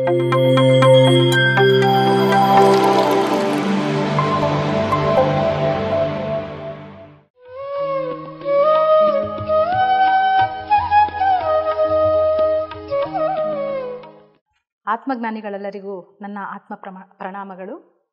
ಆತ್ಮಜ್ಞಾನಿಗಳೆಲ್ಲರಿಗೂ ನನ್ನ ಆತ್ಮ ಪ್ರಮಾ ಪ್ರಣಾಮಗಳು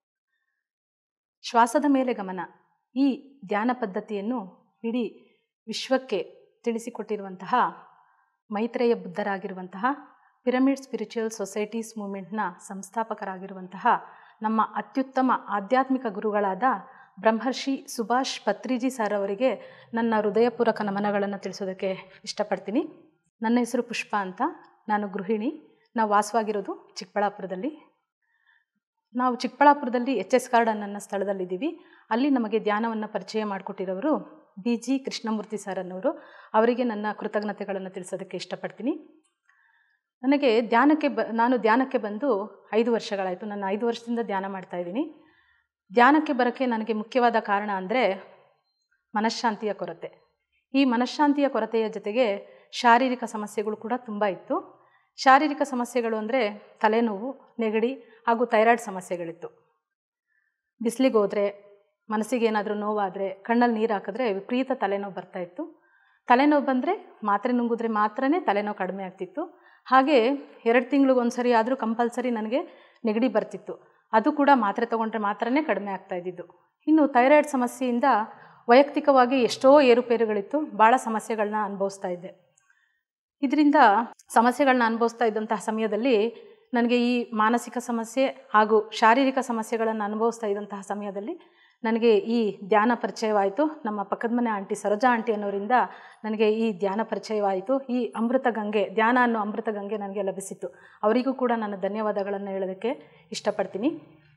ಶ್ವಾಸದ ಮೇಲೆ ಗಮನ ಈ ಧ್ಯಾನ ಪದ್ಧತಿಯನ್ನು ಇಡೀ ವಿಶ್ವಕ್ಕೆ ತಿಳಿಸಿಕೊಟ್ಟಿರುವಂತಹ ಮೈತ್ರೇಯ ಬುದ್ಧರಾಗಿರುವಂತಹ ಪಿರಮಿಡ್ ಸ್ಪಿರಿಚುವಲ್ ಸೊಸೈಟೀಸ್ ಮೂಮೆಂಟ್ನ ಸಂಸ್ಥಾಪಕರಾಗಿರುವಂತಹ ನಮ್ಮ ಅತ್ಯುತ್ತಮ ಆಧ್ಯಾತ್ಮಿಕ ಗುರುಗಳಾದ ಬ್ರಹ್ಮರ್ಷಿ ಸುಭಾಷ್ ಪತ್ರಿಜಿ ಸರ್ ಅವರಿಗೆ ನನ್ನ ಹೃದಯಪೂರ್ವಕ ನಮನಗಳನ್ನು ತಿಳಿಸೋದಕ್ಕೆ ಇಷ್ಟಪಡ್ತೀನಿ ನನ್ನ ಹೆಸರು ಪುಷ್ಪ ಅಂತ ನಾನು ಗೃಹಿಣಿ ನಾವು ವಾಸವಾಗಿರೋದು ಚಿಕ್ಕಬಳ್ಳಾಪುರದಲ್ಲಿ ನಾವು ಚಿಕ್ಕಬಳ್ಳಾಪುರದಲ್ಲಿ ಎಚ್ ಎಸ್ ಗಾರ್ಡನ್ ಅನ್ನೋ ಸ್ಥಳದಲ್ಲಿದ್ದೀವಿ ಅಲ್ಲಿ ನಮಗೆ ಧ್ಯಾನವನ್ನು ಪರಿಚಯ ಮಾಡಿಕೊಟ್ಟಿರೋರು ಬಿ ಜಿ ಕೃಷ್ಣಮೂರ್ತಿ ಸರ್ ಅನ್ನೋರು ಅವರಿಗೆ ನನ್ನ ಕೃತಜ್ಞತೆಗಳನ್ನು ತಿಳಿಸೋದಕ್ಕೆ ಇಷ್ಟಪಡ್ತೀನಿ ನನಗೆ ಧ್ಯಾನಕ್ಕೆ ಬ ನಾನು ಧ್ಯಾನಕ್ಕೆ ಬಂದು ಐದು ವರ್ಷಗಳಾಯಿತು ನಾನು ಐದು ವರ್ಷದಿಂದ ಧ್ಯಾನ ಮಾಡ್ತಾ ಇದ್ದೀನಿ ಧ್ಯಾನಕ್ಕೆ ಬರೋಕ್ಕೆ ನನಗೆ ಮುಖ್ಯವಾದ ಕಾರಣ ಅಂದರೆ ಮನಃಶಾಂತಿಯ ಕೊರತೆ ಈ ಮನಃಶಾಂತಿಯ ಕೊರತೆಯ ಜೊತೆಗೆ ಶಾರೀರಿಕ ಸಮಸ್ಯೆಗಳು ಕೂಡ ತುಂಬ ಇತ್ತು ಶಾರೀರಿಕ ಸಮಸ್ಯೆಗಳು ಅಂದರೆ ತಲೆನೋವು ನೆಗಡಿ ಹಾಗೂ ಥೈರಾಯ್ಡ್ ಸಮಸ್ಯೆಗಳಿತ್ತು ಬಿಸಿಲಿಗೆ ಹೋದರೆ ಮನಸ್ಸಿಗೆ ಏನಾದರೂ ನೋವಾದರೆ ಕಣ್ಣಲ್ಲಿ ನೀರು ಹಾಕಿದ್ರೆ ವಿಪರೀತ ತಲೆನೋವು ಬರ್ತಾಯಿತ್ತು ತಲೆನೋವು ಬಂದರೆ ಮಾತ್ರೆ ನುಂಗಿದ್ರೆ ಮಾತ್ರನೇ ತಲೆನೋವು ಕಡಿಮೆ ಆಗ್ತಿತ್ತು ಹಾಗೆ ಎರಡು ತಿಂಗ್ಳಿಗೆ ಒಂದು ಸರಿ ಆದರೂ ಕಂಪಲ್ಸರಿ ನನಗೆ ನೆಗಡಿ ಬರ್ತಿತ್ತು ಅದು ಕೂಡ ಮಾತ್ರೆ ತೊಗೊಂಡ್ರೆ ಮಾತ್ರನೇ ಕಡಿಮೆ ಆಗ್ತಾ ಇದ್ದಿದ್ದು ಇನ್ನು ಥೈರಾಯ್ಡ್ ಸಮಸ್ಯೆಯಿಂದ ವೈಯಕ್ತಿಕವಾಗಿ ಎಷ್ಟೋ ಏರುಪೇರುಗಳಿತ್ತು ಭಾಳ ಸಮಸ್ಯೆಗಳನ್ನ ಅನುಭವಿಸ್ತಾ ಇದ್ದೆ ಇದರಿಂದ ಸಮಸ್ಯೆಗಳನ್ನ ಅನುಭವಿಸ್ತಾ ಇದ್ದಂತಹ ಸಮಯದಲ್ಲಿ ನನಗೆ ಈ ಮಾನಸಿಕ ಸಮಸ್ಯೆ ಹಾಗೂ ಶಾರೀರಿಕ ಸಮಸ್ಯೆಗಳನ್ನು ಅನುಭವಿಸ್ತಾ ಇದ್ದಂತಹ ಸಮಯದಲ್ಲಿ ನನಗೆ ಈ ಧ್ಯಾನ ಪರಿಚಯವಾಯಿತು ನಮ್ಮ ಪಕ್ಕದ ಮನೆ ಆಂಟಿ ಸರೋಜಾ ಆಂಟಿ ಅನ್ನೋರಿಂದ ನನಗೆ ಈ ಧ್ಯಾನ ಪರಿಚಯವಾಯಿತು ಈ ಅಮೃತ ಗಂಗೆ ಧ್ಯಾನ ಅನ್ನೋ ಅಮೃತ ಗಂಗೆ ನನಗೆ ಲಭಿಸಿತ್ತು ಅವರಿಗೂ ಕೂಡ ನಾನು ಧನ್ಯವಾದಗಳನ್ನು ಹೇಳೋದಕ್ಕೆ ಇಷ್ಟಪಡ್ತೀನಿ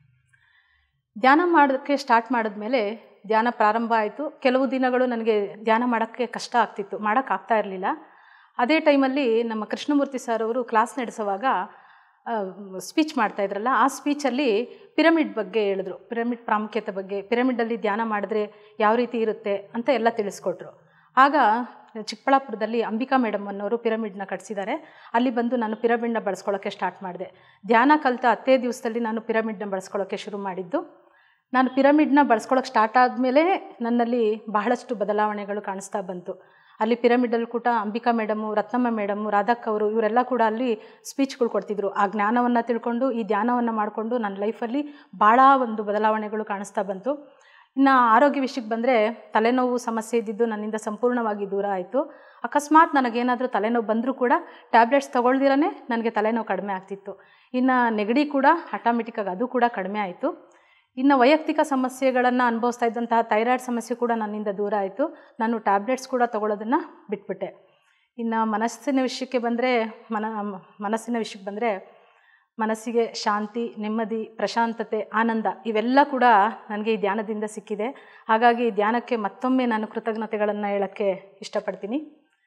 ಧ್ಯಾನ ಮಾಡೋದಕ್ಕೆ ಸ್ಟಾರ್ಟ್ ಮಾಡಿದ್ಮೇಲೆ ಧ್ಯಾನ ಪ್ರಾರಂಭ ಆಯಿತು ಕೆಲವು ದಿನಗಳು ನನಗೆ ಧ್ಯಾನ ಮಾಡೋಕ್ಕೆ ಕಷ್ಟ ಆಗ್ತಿತ್ತು ಮಾಡೋಕ್ಕಾಗ್ತಾ ಇರಲಿಲ್ಲ ಅದೇ ಟೈಮಲ್ಲಿ ನಮ್ಮ ಕೃಷ್ಣಮೂರ್ತಿ ಸರ್ ಅವರು ಕ್ಲಾಸ್ ನಡೆಸುವಾಗ ಸ್ಪೀಚ್ ಮಾಡ್ತಾ ಇದ್ರಲ್ಲ ಆ ಸ್ಪೀಚಲ್ಲಿ ಪಿರಮಿಡ್ ಬಗ್ಗೆ ಹೇಳಿದ್ರು ಪಿರಮಿಡ್ ಪ್ರಾಮುಖ್ಯತೆ ಬಗ್ಗೆ ಪಿರಮಿಡಲ್ಲಿ ಧ್ಯಾನ ಮಾಡಿದ್ರೆ ಯಾವ ರೀತಿ ಇರುತ್ತೆ ಅಂತ ಎಲ್ಲ ತಿಳಿಸ್ಕೊಟ್ರು ಆಗ ಚಿಕ್ಕಬಳ್ಳಾಪುರದಲ್ಲಿ ಅಂಬಿಕಾ ಮೇಡಮ್ ಅನ್ನೋರು ಪಿರಮಿಡ್ನ ಕಟ್ಸಿದ್ದಾರೆ ಅಲ್ಲಿ ಬಂದು ನಾನು ಪಿರಮಿಡ್ನ ಬಳಸ್ಕೊಳ್ಳೋಕ್ಕೆ ಸ್ಟಾರ್ಟ್ ಮಾಡಿದೆ ಧ್ಯಾನ ಕಲಿತ ಹತ್ತೇ ದಿವಸದಲ್ಲಿ ನಾನು ಪಿರಮಿಡ್ನ ಬಳಸ್ಕೊಳ್ಳೋಕ್ಕೆ ಶುರು ಮಾಡಿದ್ದು ನಾನು ಪಿರಮಿಡ್ನ ಬಳಸ್ಕೊಳ್ಳೋಕೆ ಸ್ಟಾರ್ಟ್ ಆದಮೇಲೆ ನನ್ನಲ್ಲಿ ಬಹಳಷ್ಟು ಬದಲಾವಣೆಗಳು ಕಾಣಿಸ್ತಾ ಬಂತು ಅಲ್ಲಿ ಪಿರಮಿಡಲ್ ಕೂಡ ಅಂಬಿಕಾ ಮೇಡಮು ರತ್ನಮ್ಮ ಮೇಡಮು ರಾಧಕ್ ಅವರು ಇವರೆಲ್ಲ ಕೂಡ ಅಲ್ಲಿ ಸ್ಪೀಚ್ಗಳು ಕೊಡ್ತಿದ್ರು ಆ ಜ್ಞಾನವನ್ನು ತಿಳ್ಕೊಂಡು ಈ ಧ್ಯಾನವನ್ನು ಮಾಡಿಕೊಂಡು ನನ್ನ ಲೈಫಲ್ಲಿ ಭಾಳ ಒಂದು ಬದಲಾವಣೆಗಳು ಕಾಣಿಸ್ತಾ ಬಂತು ಇನ್ನು ಆರೋಗ್ಯ ವಿಷಯಕ್ಕೆ ಬಂದರೆ ತಲೆನೋವು ಸಮಸ್ಯೆ ಇದ್ದಿದ್ದು ನನ್ನಿಂದ ಸಂಪೂರ್ಣವಾಗಿ ದೂರ ಆಯಿತು ಅಕಸ್ಮಾತ್ ನನಗೇನಾದರೂ ತಲೆನೋವು ಬಂದರೂ ಕೂಡ ಟ್ಯಾಬ್ಲೆಟ್ಸ್ ತೊಗೊಳ್ದಿರೇ ನನಗೆ ತಲೆನೋವು ಕಡಿಮೆ ಆಗ್ತಿತ್ತು ಇನ್ನು ನೆಗಡಿ ಕೂಡ ಆಟೋಮೆಟಿಕ್ಕಾಗಿ ಅದು ಕೂಡ ಕಡಿಮೆ ಆಯಿತು ಇನ್ನು ವೈಯಕ್ತಿಕ ಸಮಸ್ಯೆಗಳನ್ನು ಅನುಭವಿಸ್ತಾ ಇದ್ದಂತಹ ಥೈರಾಯ್ಡ್ ಸಮಸ್ಯೆ ಕೂಡ ನನ್ನಿಂದ ದೂರ ಆಯಿತು ನಾನು ಟ್ಯಾಬ್ಲೆಟ್ಸ್ ಕೂಡ ತೊಗೊಳೋದನ್ನು ಬಿಟ್ಬಿಟ್ಟೆ ಇನ್ನು ಮನಸ್ಸಿನ ವಿಷಯಕ್ಕೆ ಬಂದರೆ ಮನ ಮನಸ್ಸಿನ ವಿಷಯಕ್ಕೆ ಬಂದರೆ ಮನಸ್ಸಿಗೆ ಶಾಂತಿ ನೆಮ್ಮದಿ ಪ್ರಶಾಂತತೆ ಆನಂದ ಇವೆಲ್ಲ ಕೂಡ ನನಗೆ ಈ ಧ್ಯಾನದಿಂದ ಸಿಕ್ಕಿದೆ ಹಾಗಾಗಿ ಧ್ಯಾನಕ್ಕೆ ಮತ್ತೊಮ್ಮೆ ನಾನು ಕೃತಜ್ಞತೆಗಳನ್ನು ಹೇಳೋಕ್ಕೆ ಇಷ್ಟಪಡ್ತೀನಿ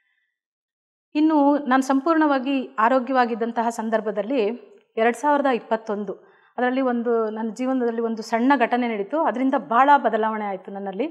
ಇನ್ನು ನಾನು ಸಂಪೂರ್ಣವಾಗಿ ಆರೋಗ್ಯವಾಗಿದ್ದಂತಹ ಸಂದರ್ಭದಲ್ಲಿ ಎರಡು ಸಾವಿರದ ಇಪ್ಪತ್ತೊಂದು ಅದರಲ್ಲಿ ಒಂದು ನನ್ನ ಜೀವನದಲ್ಲಿ ಒಂದು ಸಣ್ಣ ಘಟನೆ ನಡೀತು ಅದರಿಂದ ಭಾಳ ಬದಲಾವಣೆ ಆಯಿತು ನನ್ನಲ್ಲಿ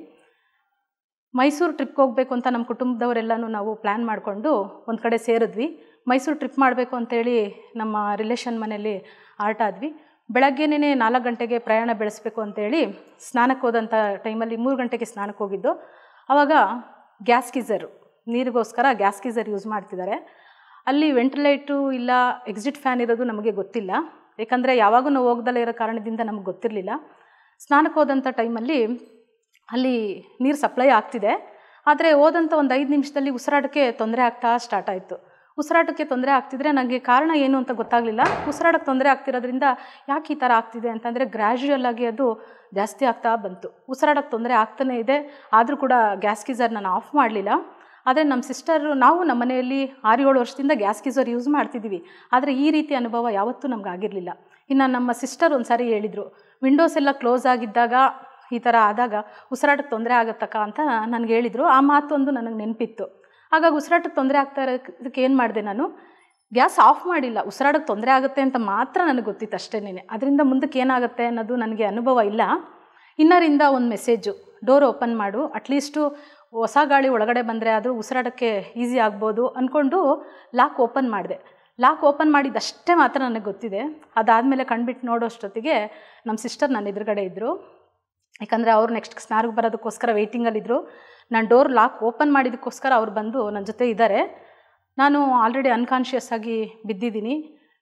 ಮೈಸೂರು ಟ್ರಿಪ್ಗೆ ಹೋಗಬೇಕು ಅಂತ ನಮ್ಮ ಕುಟುಂಬದವರೆಲ್ಲನೂ ನಾವು ಪ್ಲ್ಯಾನ್ ಮಾಡಿಕೊಂಡು ಒಂದು ಕಡೆ ಸೇರಿದ್ವಿ ಮೈಸೂರು ಟ್ರಿಪ್ ಮಾಡಬೇಕು ಅಂತೇಳಿ ನಮ್ಮ ರಿಲೇಷನ್ ಮನೆಯಲ್ಲಿ ಆಟಾದ್ವಿ ಬೆಳಗ್ಗೆನೇ ನಾಲ್ಕು ಗಂಟೆಗೆ ಪ್ರಯಾಣ ಬೆಳೆಸಬೇಕು ಅಂತೇಳಿ ಸ್ನಾನಕ್ಕೆ ಹೋದಂಥ ಟೈಮಲ್ಲಿ ಮೂರು ಗಂಟೆಗೆ ಸ್ನಾನಕ್ಕೆ ಹೋಗಿದ್ದು ಆವಾಗ ಗ್ಯಾಸ್ ಗೀಝರು ನೀರಿಗೋಸ್ಕರ ಗ್ಯಾಸ್ ಗೀಝರ್ ಯೂಸ್ ಮಾಡ್ತಿದ್ದಾರೆ ಅಲ್ಲಿ ವೆಂಟಿಲೇಟು ಇಲ್ಲ ಎಕ್ಸಿಟ್ ಫ್ಯಾನ್ ಇರೋದು ನಮಗೆ ಗೊತ್ತಿಲ್ಲ ಏಕೆಂದರೆ ಯಾವಾಗೂ ನಾವು ಹೋಗ್ದಲ್ಲೇ ಇರೋ ಕಾರಣದಿಂದ ನಮಗೆ ಗೊತ್ತಿರಲಿಲ್ಲ ಸ್ನಾನಕ್ಕೆ ಹೋದಂಥ ಟೈಮಲ್ಲಿ ಅಲ್ಲಿ ನೀರು ಸಪ್ಲೈ ಆಗ್ತಿದೆ ಆದರೆ ಹೋದಂಥ ಒಂದು ಐದು ನಿಮಿಷದಲ್ಲಿ ಉಸಿರಾಟಕ್ಕೆ ತೊಂದರೆ ಆಗ್ತಾ ಸ್ಟಾರ್ಟ್ ಆಯಿತು ಉಸಿರಾಟಕ್ಕೆ ತೊಂದರೆ ಆಗ್ತಿದ್ರೆ ನನಗೆ ಕಾರಣ ಏನು ಅಂತ ಗೊತ್ತಾಗಲಿಲ್ಲ ಉಸಿರಾಟಕ್ಕೆ ತೊಂದರೆ ಆಗ್ತಿರೋದ್ರಿಂದ ಯಾಕೆ ಈ ಥರ ಆಗ್ತಿದೆ ಅಂತಂದರೆ ಗ್ರ್ಯಾಜುಯಲ್ ಆಗಿ ಅದು ಜಾಸ್ತಿ ಆಗ್ತಾ ಬಂತು ಉಸಿರಾಟಕ್ಕೆ ತೊಂದರೆ ಆಗ್ತಾನೇ ಇದೆ ಆದರೂ ಕೂಡ ಗ್ಯಾಸ್ ಗೀಝರ್ ನಾನು ಆಫ್ ಮಾಡಲಿಲ್ಲ ಆದರೆ ನಮ್ಮ ಸಿಸ್ಟರು ನಾವು ನಮ್ಮ ಮನೆಯಲ್ಲಿ ಆರು ಏಳು ವರ್ಷದಿಂದ ಗ್ಯಾಸ್ ಗೀಝರ್ ಯೂಸ್ ಮಾಡ್ತಿದ್ದೀವಿ ಆದರೆ ಈ ರೀತಿ ಅನುಭವ ಯಾವತ್ತೂ ನಮ್ಗೆ ಆಗಿರಲಿಲ್ಲ ಇನ್ನು ನಮ್ಮ ಸಿಸ್ಟರ್ ಒಂದು ಸಾರಿ ಹೇಳಿದರು ವಿಂಡೋಸ್ ಎಲ್ಲ ಕ್ಲೋಸ್ ಆಗಿದ್ದಾಗ ಈ ಥರ ಆದಾಗ ಉಸಿರಾಟಕ್ಕೆ ತೊಂದರೆ ಆಗತ್ತಕ್ಕ ಅಂತ ನನಗೆ ಹೇಳಿದರು ಆ ಮಾತೊಂದು ನನಗೆ ನೆನಪಿತ್ತು ಹಾಗಾಗಿ ಉಸಿರಾಟಕ್ಕೆ ತೊಂದರೆ ಆಗ್ತಾ ಇರೋದಕ್ಕೆ ಏನು ಮಾಡಿದೆ ನಾನು ಗ್ಯಾಸ್ ಆಫ್ ಮಾಡಿಲ್ಲ ಉಸಿರಾಟಕ್ಕೆ ತೊಂದರೆ ಆಗುತ್ತೆ ಅಂತ ಮಾತ್ರ ನನಗೆ ಗೊತ್ತಿತ್ತು ಅಷ್ಟೇನೆ ಅದರಿಂದ ಮುಂದಕ್ಕೆ ಏನಾಗುತ್ತೆ ಅನ್ನೋದು ನನಗೆ ಅನುಭವ ಇಲ್ಲ ಇನ್ನರಿಂದ ಒಂದು ಮೆಸೇಜು ಡೋರ್ ಓಪನ್ ಮಾಡು ಅಟ್ಲೀಸ್ಟು ಹೊಸ ಗಾಳಿ ಒಳಗಡೆ ಬಂದರೆ ಆದರೂ ಉಸಿರಾಟಕ್ಕೆ ಈಸಿ ಆಗ್ಬೋದು ಅಂದ್ಕೊಂಡು ಲಾಕ್ ಓಪನ್ ಮಾಡಿದೆ ಲಾಕ್ ಓಪನ್ ಮಾಡಿದ್ದಷ್ಟೇ ಮಾತ್ರ ನನಗೆ ಗೊತ್ತಿದೆ ಅದಾದಮೇಲೆ ಕಣ್ಬಿಟ್ಟು ನೋಡೋಷ್ಟೊತ್ತಿಗೆ ನಮ್ಮ ಸಿಸ್ಟರ್ ನನ್ನ ಎದುರುಗಡೆ ಇದ್ದರು ಯಾಕಂದರೆ ಅವ್ರು ನೆಕ್ಸ್ಟ್ ಸ್ನಾರ್ಗೆ ಬರೋದಕ್ಕೋಸ್ಕರ ವೆಯ್ಟಿಂಗಲ್ಲಿದ್ದರು ನಾನು ಡೋರ್ ಲಾಕ್ ಓಪನ್ ಮಾಡಿದ್ದಕ್ಕೋಸ್ಕರ ಅವ್ರು ಬಂದು ನನ್ನ ಜೊತೆ ಇದ್ದಾರೆ ನಾನು ಆಲ್ರೆಡಿ ಅನ್ಕಾನ್ಷಿಯಸ್ ಆಗಿ ಬಿದ್ದಿದ್ದೀನಿ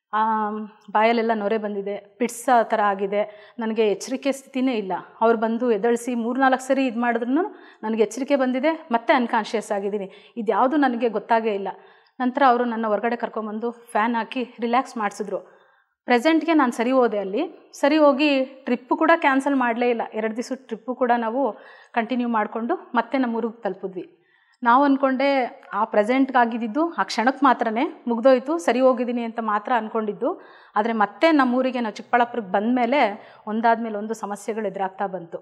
ಬಾಯಲ್ಲೆಲ್ಲ ನೊರೆ ಬಂದಿದೆ ಪಿಡ್ಸ ಥರ ಆಗಿದೆ ನನಗೆ ಎಚ್ಚರಿಕೆ ಸ್ಥಿತಿನೇ ಇಲ್ಲ ಅವ್ರು ಬಂದು ಎದಳಿಸಿ ಮೂರ್ನಾಲ್ಕು ಸರಿ ಇದು ಮಾಡಿದ್ರು ನನಗೆ ಎಚ್ಚರಿಕೆ ಬಂದಿದೆ ಮತ್ತೆ ಅನ್ಕಾನ್ಷಿಯಸ್ ಆಗಿದ್ದೀನಿ ಇದು ಯಾವುದು ನನಗೆ ಗೊತ್ತಾಗೇ ಇಲ್ಲ ನಂತರ ಅವರು ನನ್ನ ಹೊರಗಡೆ ಕರ್ಕೊಂಬಂದು ಫ್ಯಾನ್ ಹಾಕಿ ರಿಲ್ಯಾಕ್ಸ್ ಮಾಡಿಸಿದ್ರು ಪ್ರೆಸೆಂಟ್ಗೆ ನಾನು ಸರಿ ಹೋದೆ ಅಲ್ಲಿ ಸರಿ ಹೋಗಿ ಟ್ರಿಪ್ಪು ಕೂಡ ಕ್ಯಾನ್ಸಲ್ ಮಾಡಲೇ ಇಲ್ಲ ಎರಡು ದಿವಸ ಟ್ರಿಪ್ಪು ಕೂಡ ನಾವು ಕಂಟಿನ್ಯೂ ಮಾಡಿಕೊಂಡು ಮತ್ತೆ ನಮ್ಮ ಊರಿಗೆ ತಲುಪಿದ್ವಿ ನಾವು ಅಂದ್ಕೊಂಡೆ ಆ ಪ್ರೆಸೆಂಟ್ಗಾಗಿದ್ದು ಆ ಕ್ಷಣಕ್ಕೆ ಮಾತ್ರನೇ ಮುಗ್ದೋಯ್ತು ಸರಿ ಹೋಗಿದ್ದೀನಿ ಅಂತ ಮಾತ್ರ ಅಂದ್ಕೊಂಡಿದ್ದು ಆದರೆ ಮತ್ತೆ ನಮ್ಮೂರಿಗೆ ನಾವು ಚಿಕ್ಕಬಳ್ಳಾಪುರಕ್ಕೆ ಬಂದ ಮೇಲೆ ಒಂದಾದ್ಮೇಲೆ ಒಂದು ಸಮಸ್ಯೆಗಳು ಎದುರಾಗ್ತಾ ಬಂತು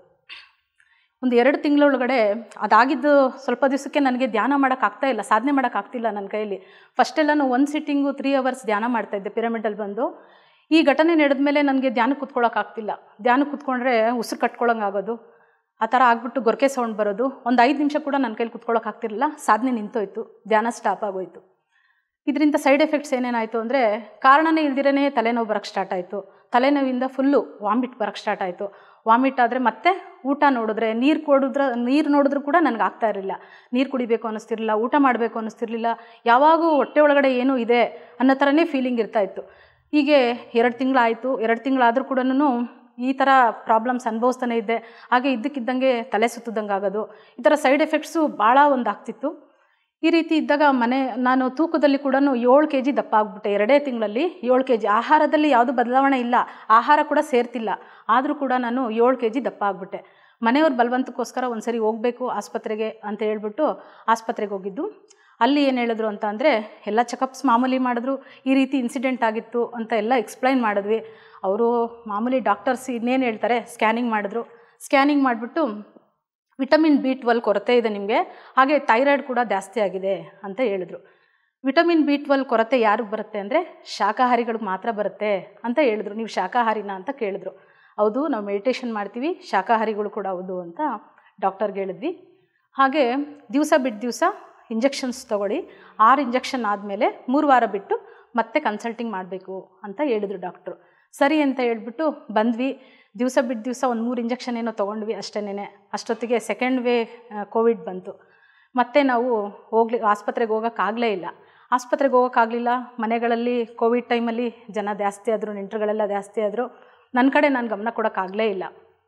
ಒಂದು ಎರಡು ತಿಂಗಳೊಳಗಡೆ ಅದಾಗಿದ್ದು ಸ್ವಲ್ಪ ದಿವಸಕ್ಕೆ ನನಗೆ ಧ್ಯಾನ ಮಾಡೋಕ್ಕಾಗ್ತಾ ಇಲ್ಲ ಸಾಧನೆ ಮಾಡೋಕ್ಕಾಗ್ತಿಲ್ಲ ನನ್ನ ಕೈಯಲ್ಲಿ ಫಸ್ಟೆಲ್ಲನೂ ಒಂದು ಸಿಟ್ಟಿಂಗು ತ್ರೀ ಅವರ್ಸ್ ಧ್ಯಾನ ಮಾಡ್ತಾಯಿದ್ದೆ ಪಿರಮಿಡಲ್ಲಿ ಬಂದು ಈ ಘಟನೆ ನಡೆದ ಮೇಲೆ ನನಗೆ ಧ್ಯಾನಕ್ಕೆ ಕುತ್ಕೊಳ್ಳೋಕ್ಕಾಗ್ತಿಲ್ಲ ಧ್ಯಾನಕ್ಕೆ ಕುತ್ಕೊಂಡ್ರೆ ಉಸಿರು ಕಟ್ಕೊಳಂಗೆ ಆಗೋದು ಆ ಥರ ಆಗ್ಬಿಟ್ಟು ಗೊರಕೆ ಸೌಂಡ್ ಬರೋದು ಒಂದು ಐದು ನಿಮಿಷ ಕೂಡ ನನ್ನ ಕೈಲಿ ಕುತ್ಕೊಳ್ಳೋಕ್ಕಾಗ್ತಿರಲಿಲ್ಲ ಸಾಧನೆ ನಿಂತೋಯ್ತು ಧ್ಯಾನ ಸ್ಟಾಪ್ ಆಗೋಯ್ತು ಇದರಿಂದ ಸೈಡ್ ಎಫೆಕ್ಟ್ಸ್ ಏನೇನಾಯಿತು ಅಂದರೆ ಕಾರಣನೇ ಇಲ್ದಿರೇ ತಲೆನೋವು ಬರೋಕ್ಕೆ ಸ್ಟಾರ್ಟ್ ಆಯಿತು ತಲೆನೋವಿಂದ ಫುಲ್ಲು ವಾಮಿಟ್ ಬರೋಕ್ಕೆ ಸ್ಟಾರ್ಟ್ ಆಯಿತು ವಾಮಿಟ್ ಆದರೆ ಮತ್ತೆ ಊಟ ನೋಡಿದ್ರೆ ನೀರು ಕೊಡಿದ್ರೆ ನೀರು ನೋಡಿದ್ರು ಕೂಡ ನನಗೆ ಆಗ್ತಾ ಇರಲಿಲ್ಲ ನೀರು ಕುಡಿಬೇಕು ಅನ್ನಿಸ್ತಿರ್ಲಿಲ್ಲ ಊಟ ಮಾಡಬೇಕು ಅನ್ನಿಸ್ತಿರ್ಲಿಲ್ಲ ಯಾವಾಗೂ ಹೊಟ್ಟೆ ಒಳಗಡೆ ಏನೋ ಇದೆ ಅನ್ನೋ ಥರನೇ ಫೀಲಿಂಗ್ ಇರ್ತಾ ಇತ್ತು ಹೀಗೆ ಎರಡು ತಿಂಗಳಾಯಿತು ಎರಡು ತಿಂಗಳಾದರೂ ಕೂಡ ಈ ಥರ ಪ್ರಾಬ್ಲಮ್ಸ್ ಅನುಭವಿಸ್ತಾನೆ ಇದ್ದೆ ಹಾಗೆ ಇದ್ದಕ್ಕಿದ್ದಂಗೆ ತಲೆ ಸುತ್ತದಂಗೆ ಆಗೋದು ಈ ಥರ ಸೈಡ್ ಎಫೆಕ್ಟ್ಸು ಭಾಳ ಒಂದು ಆಗ್ತಿತ್ತು ಈ ರೀತಿ ಇದ್ದಾಗ ಮನೆ ನಾನು ತೂಕದಲ್ಲಿ ಕೂಡ ಏಳು ಕೆ ಜಿ ದಪ್ಪ ಆಗ್ಬಿಟ್ಟೆ ಎರಡೇ ತಿಂಗಳಲ್ಲಿ ಏಳು ಕೆ ಜಿ ಆಹಾರದಲ್ಲಿ ಯಾವುದು ಬದಲಾವಣೆ ಇಲ್ಲ ಆಹಾರ ಕೂಡ ಸೇರ್ತಿಲ್ಲ ಆದರೂ ಕೂಡ ನಾನು ಏಳು ಕೆ ಜಿ ದಪ್ಪ ಆಗ್ಬಿಟ್ಟೆ ಮನೆಯವ್ರ ಬಲವಂತಕ್ಕೋಸ್ಕರ ಒಂದು ಸರಿ ಹೋಗಬೇಕು ಆಸ್ಪತ್ರೆಗೆ ಅಂತ ಹೇಳ್ಬಿಟ್ಟು ಆಸ್ಪತ್ರೆಗೆ ಹೋಗಿದ್ದು ಅಲ್ಲಿ ಏನು ಹೇಳಿದ್ರು ಅಂತ ಅಂದರೆ ಎಲ್ಲ ಚೆಕಪ್ಸ್ ಮಾಮೂಲಿ ಮಾಡಿದ್ರು ಈ ರೀತಿ ಇನ್ಸಿಡೆಂಟ್ ಆಗಿತ್ತು ಅಂತ ಎಲ್ಲ ಎಕ್ಸ್ಪ್ಲೈನ್ ಮಾಡಿದ್ವಿ ಅವರು ಮಾಮೂಲಿ ಡಾಕ್ಟರ್ಸ್ ಇನ್ನೇನು ಹೇಳ್ತಾರೆ ಸ್ಕ್ಯಾನಿಂಗ್ ಮಾಡಿದ್ರು ಸ್ಕ್ಯಾನಿಂಗ್ ಮಾಡಿಬಿಟ್ಟು ವಿಟಮಿನ್ ಬಿ ಟ್ವೆಲ್ ಕೊರತೆ ಇದೆ ನಿಮಗೆ ಹಾಗೆ ಥೈರಾಯ್ಡ್ ಕೂಡ ಜಾಸ್ತಿ ಆಗಿದೆ ಅಂತ ಹೇಳಿದ್ರು ವಿಟಮಿನ್ ಬಿ ಟ್ವೆಲ್ ಕೊರತೆ ಯಾರಿಗೆ ಬರುತ್ತೆ ಅಂದರೆ ಶಾಕಾಹಾರಿಗಳಿಗೆ ಮಾತ್ರ ಬರುತ್ತೆ ಅಂತ ಹೇಳಿದ್ರು ನೀವು ಶಾಕಾಹಾರಿನ ಅಂತ ಕೇಳಿದ್ರು ಹೌದು ನಾವು ಮೆಡಿಟೇಷನ್ ಮಾಡ್ತೀವಿ ಶಾಕಾಹಾರಿಗಳು ಕೂಡ ಹೌದು ಅಂತ ಡಾಕ್ಟರ್ಗೆ ಹೇಳಿದ್ವಿ ಹಾಗೆ ದಿವಸ ಬಿಟ್ಟು ದಿವಸ ಇಂಜೆಕ್ಷನ್ಸ್ ತೊಗೊಳ್ಳಿ ಆರು ಇಂಜೆಕ್ಷನ್ ಆದಮೇಲೆ ಮೂರು ವಾರ ಬಿಟ್ಟು ಮತ್ತೆ ಕನ್ಸಲ್ಟಿಂಗ್ ಮಾಡಬೇಕು ಅಂತ ಹೇಳಿದ್ರು ಡಾಕ್ಟ್ರು ಸರಿ ಅಂತ ಹೇಳ್ಬಿಟ್ಟು ಬಂದ್ವಿ ದಿವಸ ಬಿಟ್ಟು ದಿವಸ ಒಂದು ಮೂರು ಇಂಜೆಕ್ಷನ್ ಏನೋ ತೊಗೊಂಡ್ವಿ ಅಷ್ಟೇನೆ ಅಷ್ಟೊತ್ತಿಗೆ ಸೆಕೆಂಡ್ ವೇ ಕೋವಿಡ್ ಬಂತು ಮತ್ತೆ ನಾವು ಹೋಗ್ಲಿ ಆಸ್ಪತ್ರೆಗೆ ಹೋಗೋಕ್ಕಾಗಲೇ ಇಲ್ಲ ಆಸ್ಪತ್ರೆಗೆ ಹೋಗೋಕ್ಕಾಗಲಿಲ್ಲ ಮನೆಗಳಲ್ಲಿ ಕೋವಿಡ್ ಟೈಮಲ್ಲಿ ಜನ ಜಾಸ್ತಿ ಆದರು ನೆಂಟರುಗಳೆಲ್ಲ ಜಾಸ್ತಿ ಆದರು ನನ್ನ ಕಡೆ ನಾನು ಗಮನ ಕೊಡೋಕ್ಕಾಗಲೇ ಇಲ್ಲ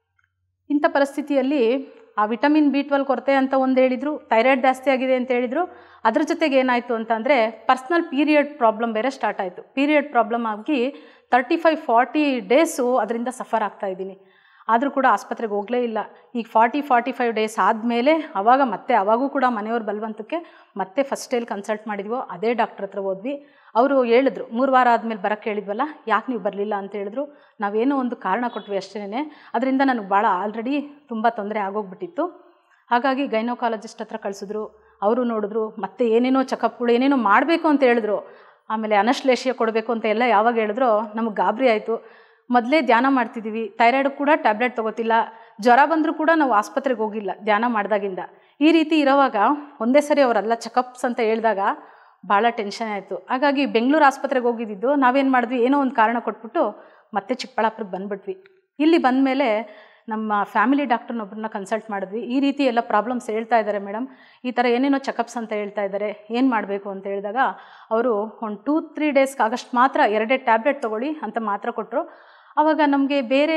ಇಂಥ ಪರಿಸ್ಥಿತಿಯಲ್ಲಿ ಆ ವಿಟಮಿನ್ ಬಿ ಟ್ವೆಲ್ ಕೊರತೆ ಅಂತ ಒಂದು ಹೇಳಿದರು ಥೈರಾಯ್ಡ್ ಜಾಸ್ತಿ ಆಗಿದೆ ಅಂತ ಹೇಳಿದರು ಅದ್ರ ಜೊತೆಗೆ ಏನಾಯಿತು ಅಂತ ಅಂದರೆ ಪರ್ಸ್ನಲ್ ಪೀರಿಯಡ್ ಪ್ರಾಬ್ಲಮ್ ಬೇರೆ ಸ್ಟಾರ್ಟ್ ಆಯಿತು ಪೀರಿಯಡ್ ಪ್ರಾಬ್ಲಮ್ ಆಗಿ ತರ್ಟಿ ಫೈವ್ ಫಾರ್ಟಿ ಡೇಸು ಅದರಿಂದ ಸಫರ್ ಆಗ್ತಾ ಇದ್ದೀನಿ ಆದರೂ ಕೂಡ ಆಸ್ಪತ್ರೆಗೆ ಹೋಗಲೇ ಇಲ್ಲ ಈಗ ಫಾರ್ಟಿ ಫಾರ್ಟಿ ಫೈವ್ ಡೇಸ್ ಆದಮೇಲೆ ಆವಾಗ ಮತ್ತೆ ಅವಾಗೂ ಕೂಡ ಮನೆಯವ್ರ ಬಲವಂತಕ್ಕೆ ಮತ್ತೆ ಫಸ್ಟ್ ಎಲ್ಲಿ ಕನ್ಸಲ್ಟ್ ಮಾಡಿದ್ವೋ ಅದೇ ಡಾಕ್ಟ್ರ್ ಹತ್ರ ಹೋದ್ವಿ ಅವರು ಹೇಳಿದ್ರು ಮೂರು ವಾರ ಆದಮೇಲೆ ಬರೋಕ್ಕೆ ಹೇಳಿದ್ವಲ್ಲ ಯಾಕೆ ನೀವು ಬರಲಿಲ್ಲ ಅಂತ ಹೇಳಿದ್ರು ನಾವೇನೋ ಒಂದು ಕಾರಣ ಕೊಟ್ವಿ ಅಷ್ಟೇ ಅದರಿಂದ ನನಗೆ ಭಾಳ ಆಲ್ರೆಡಿ ತುಂಬ ತೊಂದರೆ ಆಗೋಗ್ಬಿಟ್ಟಿತ್ತು ಹಾಗಾಗಿ ಗೈನೋಕಾಲಜಿಸ್ಟ್ ಹತ್ರ ಕಳಿಸಿದ್ರು ಅವರು ನೋಡಿದ್ರು ಮತ್ತೆ ಏನೇನೋ ಚೆಕಪ್ಗಳು ಏನೇನೋ ಮಾಡಬೇಕು ಅಂತ ಹೇಳಿದ್ರು ಆಮೇಲೆ ಅನಶ್ಲೇಷಿಯ ಕೊಡಬೇಕು ಅಂತ ಎಲ್ಲ ಯಾವಾಗ ಹೇಳಿದ್ರೋ ನಮಗೆ ಗಾಬರಿ ಆಯಿತು ಮೊದಲೇ ಧ್ಯಾನ ಮಾಡ್ತಿದ್ದೀವಿ ಥೈರಾಯ್ಡ್ ಕೂಡ ಟ್ಯಾಬ್ಲೆಟ್ ತೊಗೋತಿಲ್ಲ ಜ್ವರ ಬಂದರೂ ಕೂಡ ನಾವು ಆಸ್ಪತ್ರೆಗೆ ಹೋಗಿಲ್ಲ ಧ್ಯಾನ ಮಾಡಿದಾಗಿಂದ ಈ ರೀತಿ ಇರೋವಾಗ ಒಂದೇ ಸರಿ ಅವರೆಲ್ಲ ಚೆಕಪ್ಸ್ ಅಂತ ಹೇಳಿದಾಗ ಭಾಳ ಟೆನ್ಷನ್ ಆಯಿತು ಹಾಗಾಗಿ ಬೆಂಗಳೂರು ಆಸ್ಪತ್ರೆಗೆ ಹೋಗಿದ್ದು ನಾವೇನು ಮಾಡಿದ್ವಿ ಏನೋ ಒಂದು ಕಾರಣ ಕೊಟ್ಬಿಟ್ಟು ಮತ್ತೆ ಚಿಕ್ಕಬಳ್ಳಾಪುರಕ್ಕೆ ಬಂದುಬಿಟ್ವಿ ಇಲ್ಲಿ ಬಂದಮೇಲೆ ನಮ್ಮ ಫ್ಯಾಮಿಲಿ ಡಾಕ್ಟರ್ನೊಬ್ಬರನ್ನ ಕನ್ಸಲ್ಟ್ ಮಾಡಿದ್ವಿ ಈ ರೀತಿ ಎಲ್ಲ ಪ್ರಾಬ್ಲಮ್ಸ್ ಹೇಳ್ತಾ ಇದ್ದಾರೆ ಮೇಡಮ್ ಈ ಥರ ಏನೇನೋ ಚೆಕಪ್ಸ್ ಅಂತ ಹೇಳ್ತಾ ಇದ್ದಾರೆ ಏನು ಮಾಡಬೇಕು ಅಂತ ಹೇಳಿದಾಗ ಅವರು ಒಂದು ಟೂ ತ್ರೀ ಡೇಸ್ಗಾಗಷ್ಟು ಮಾತ್ರ ಎರಡೇ ಟ್ಯಾಬ್ಲೆಟ್ ತೊಗೊಳ್ಳಿ ಅಂತ ಮಾತ್ರ ಕೊಟ್ಟರು ಆವಾಗ ನಮಗೆ ಬೇರೆ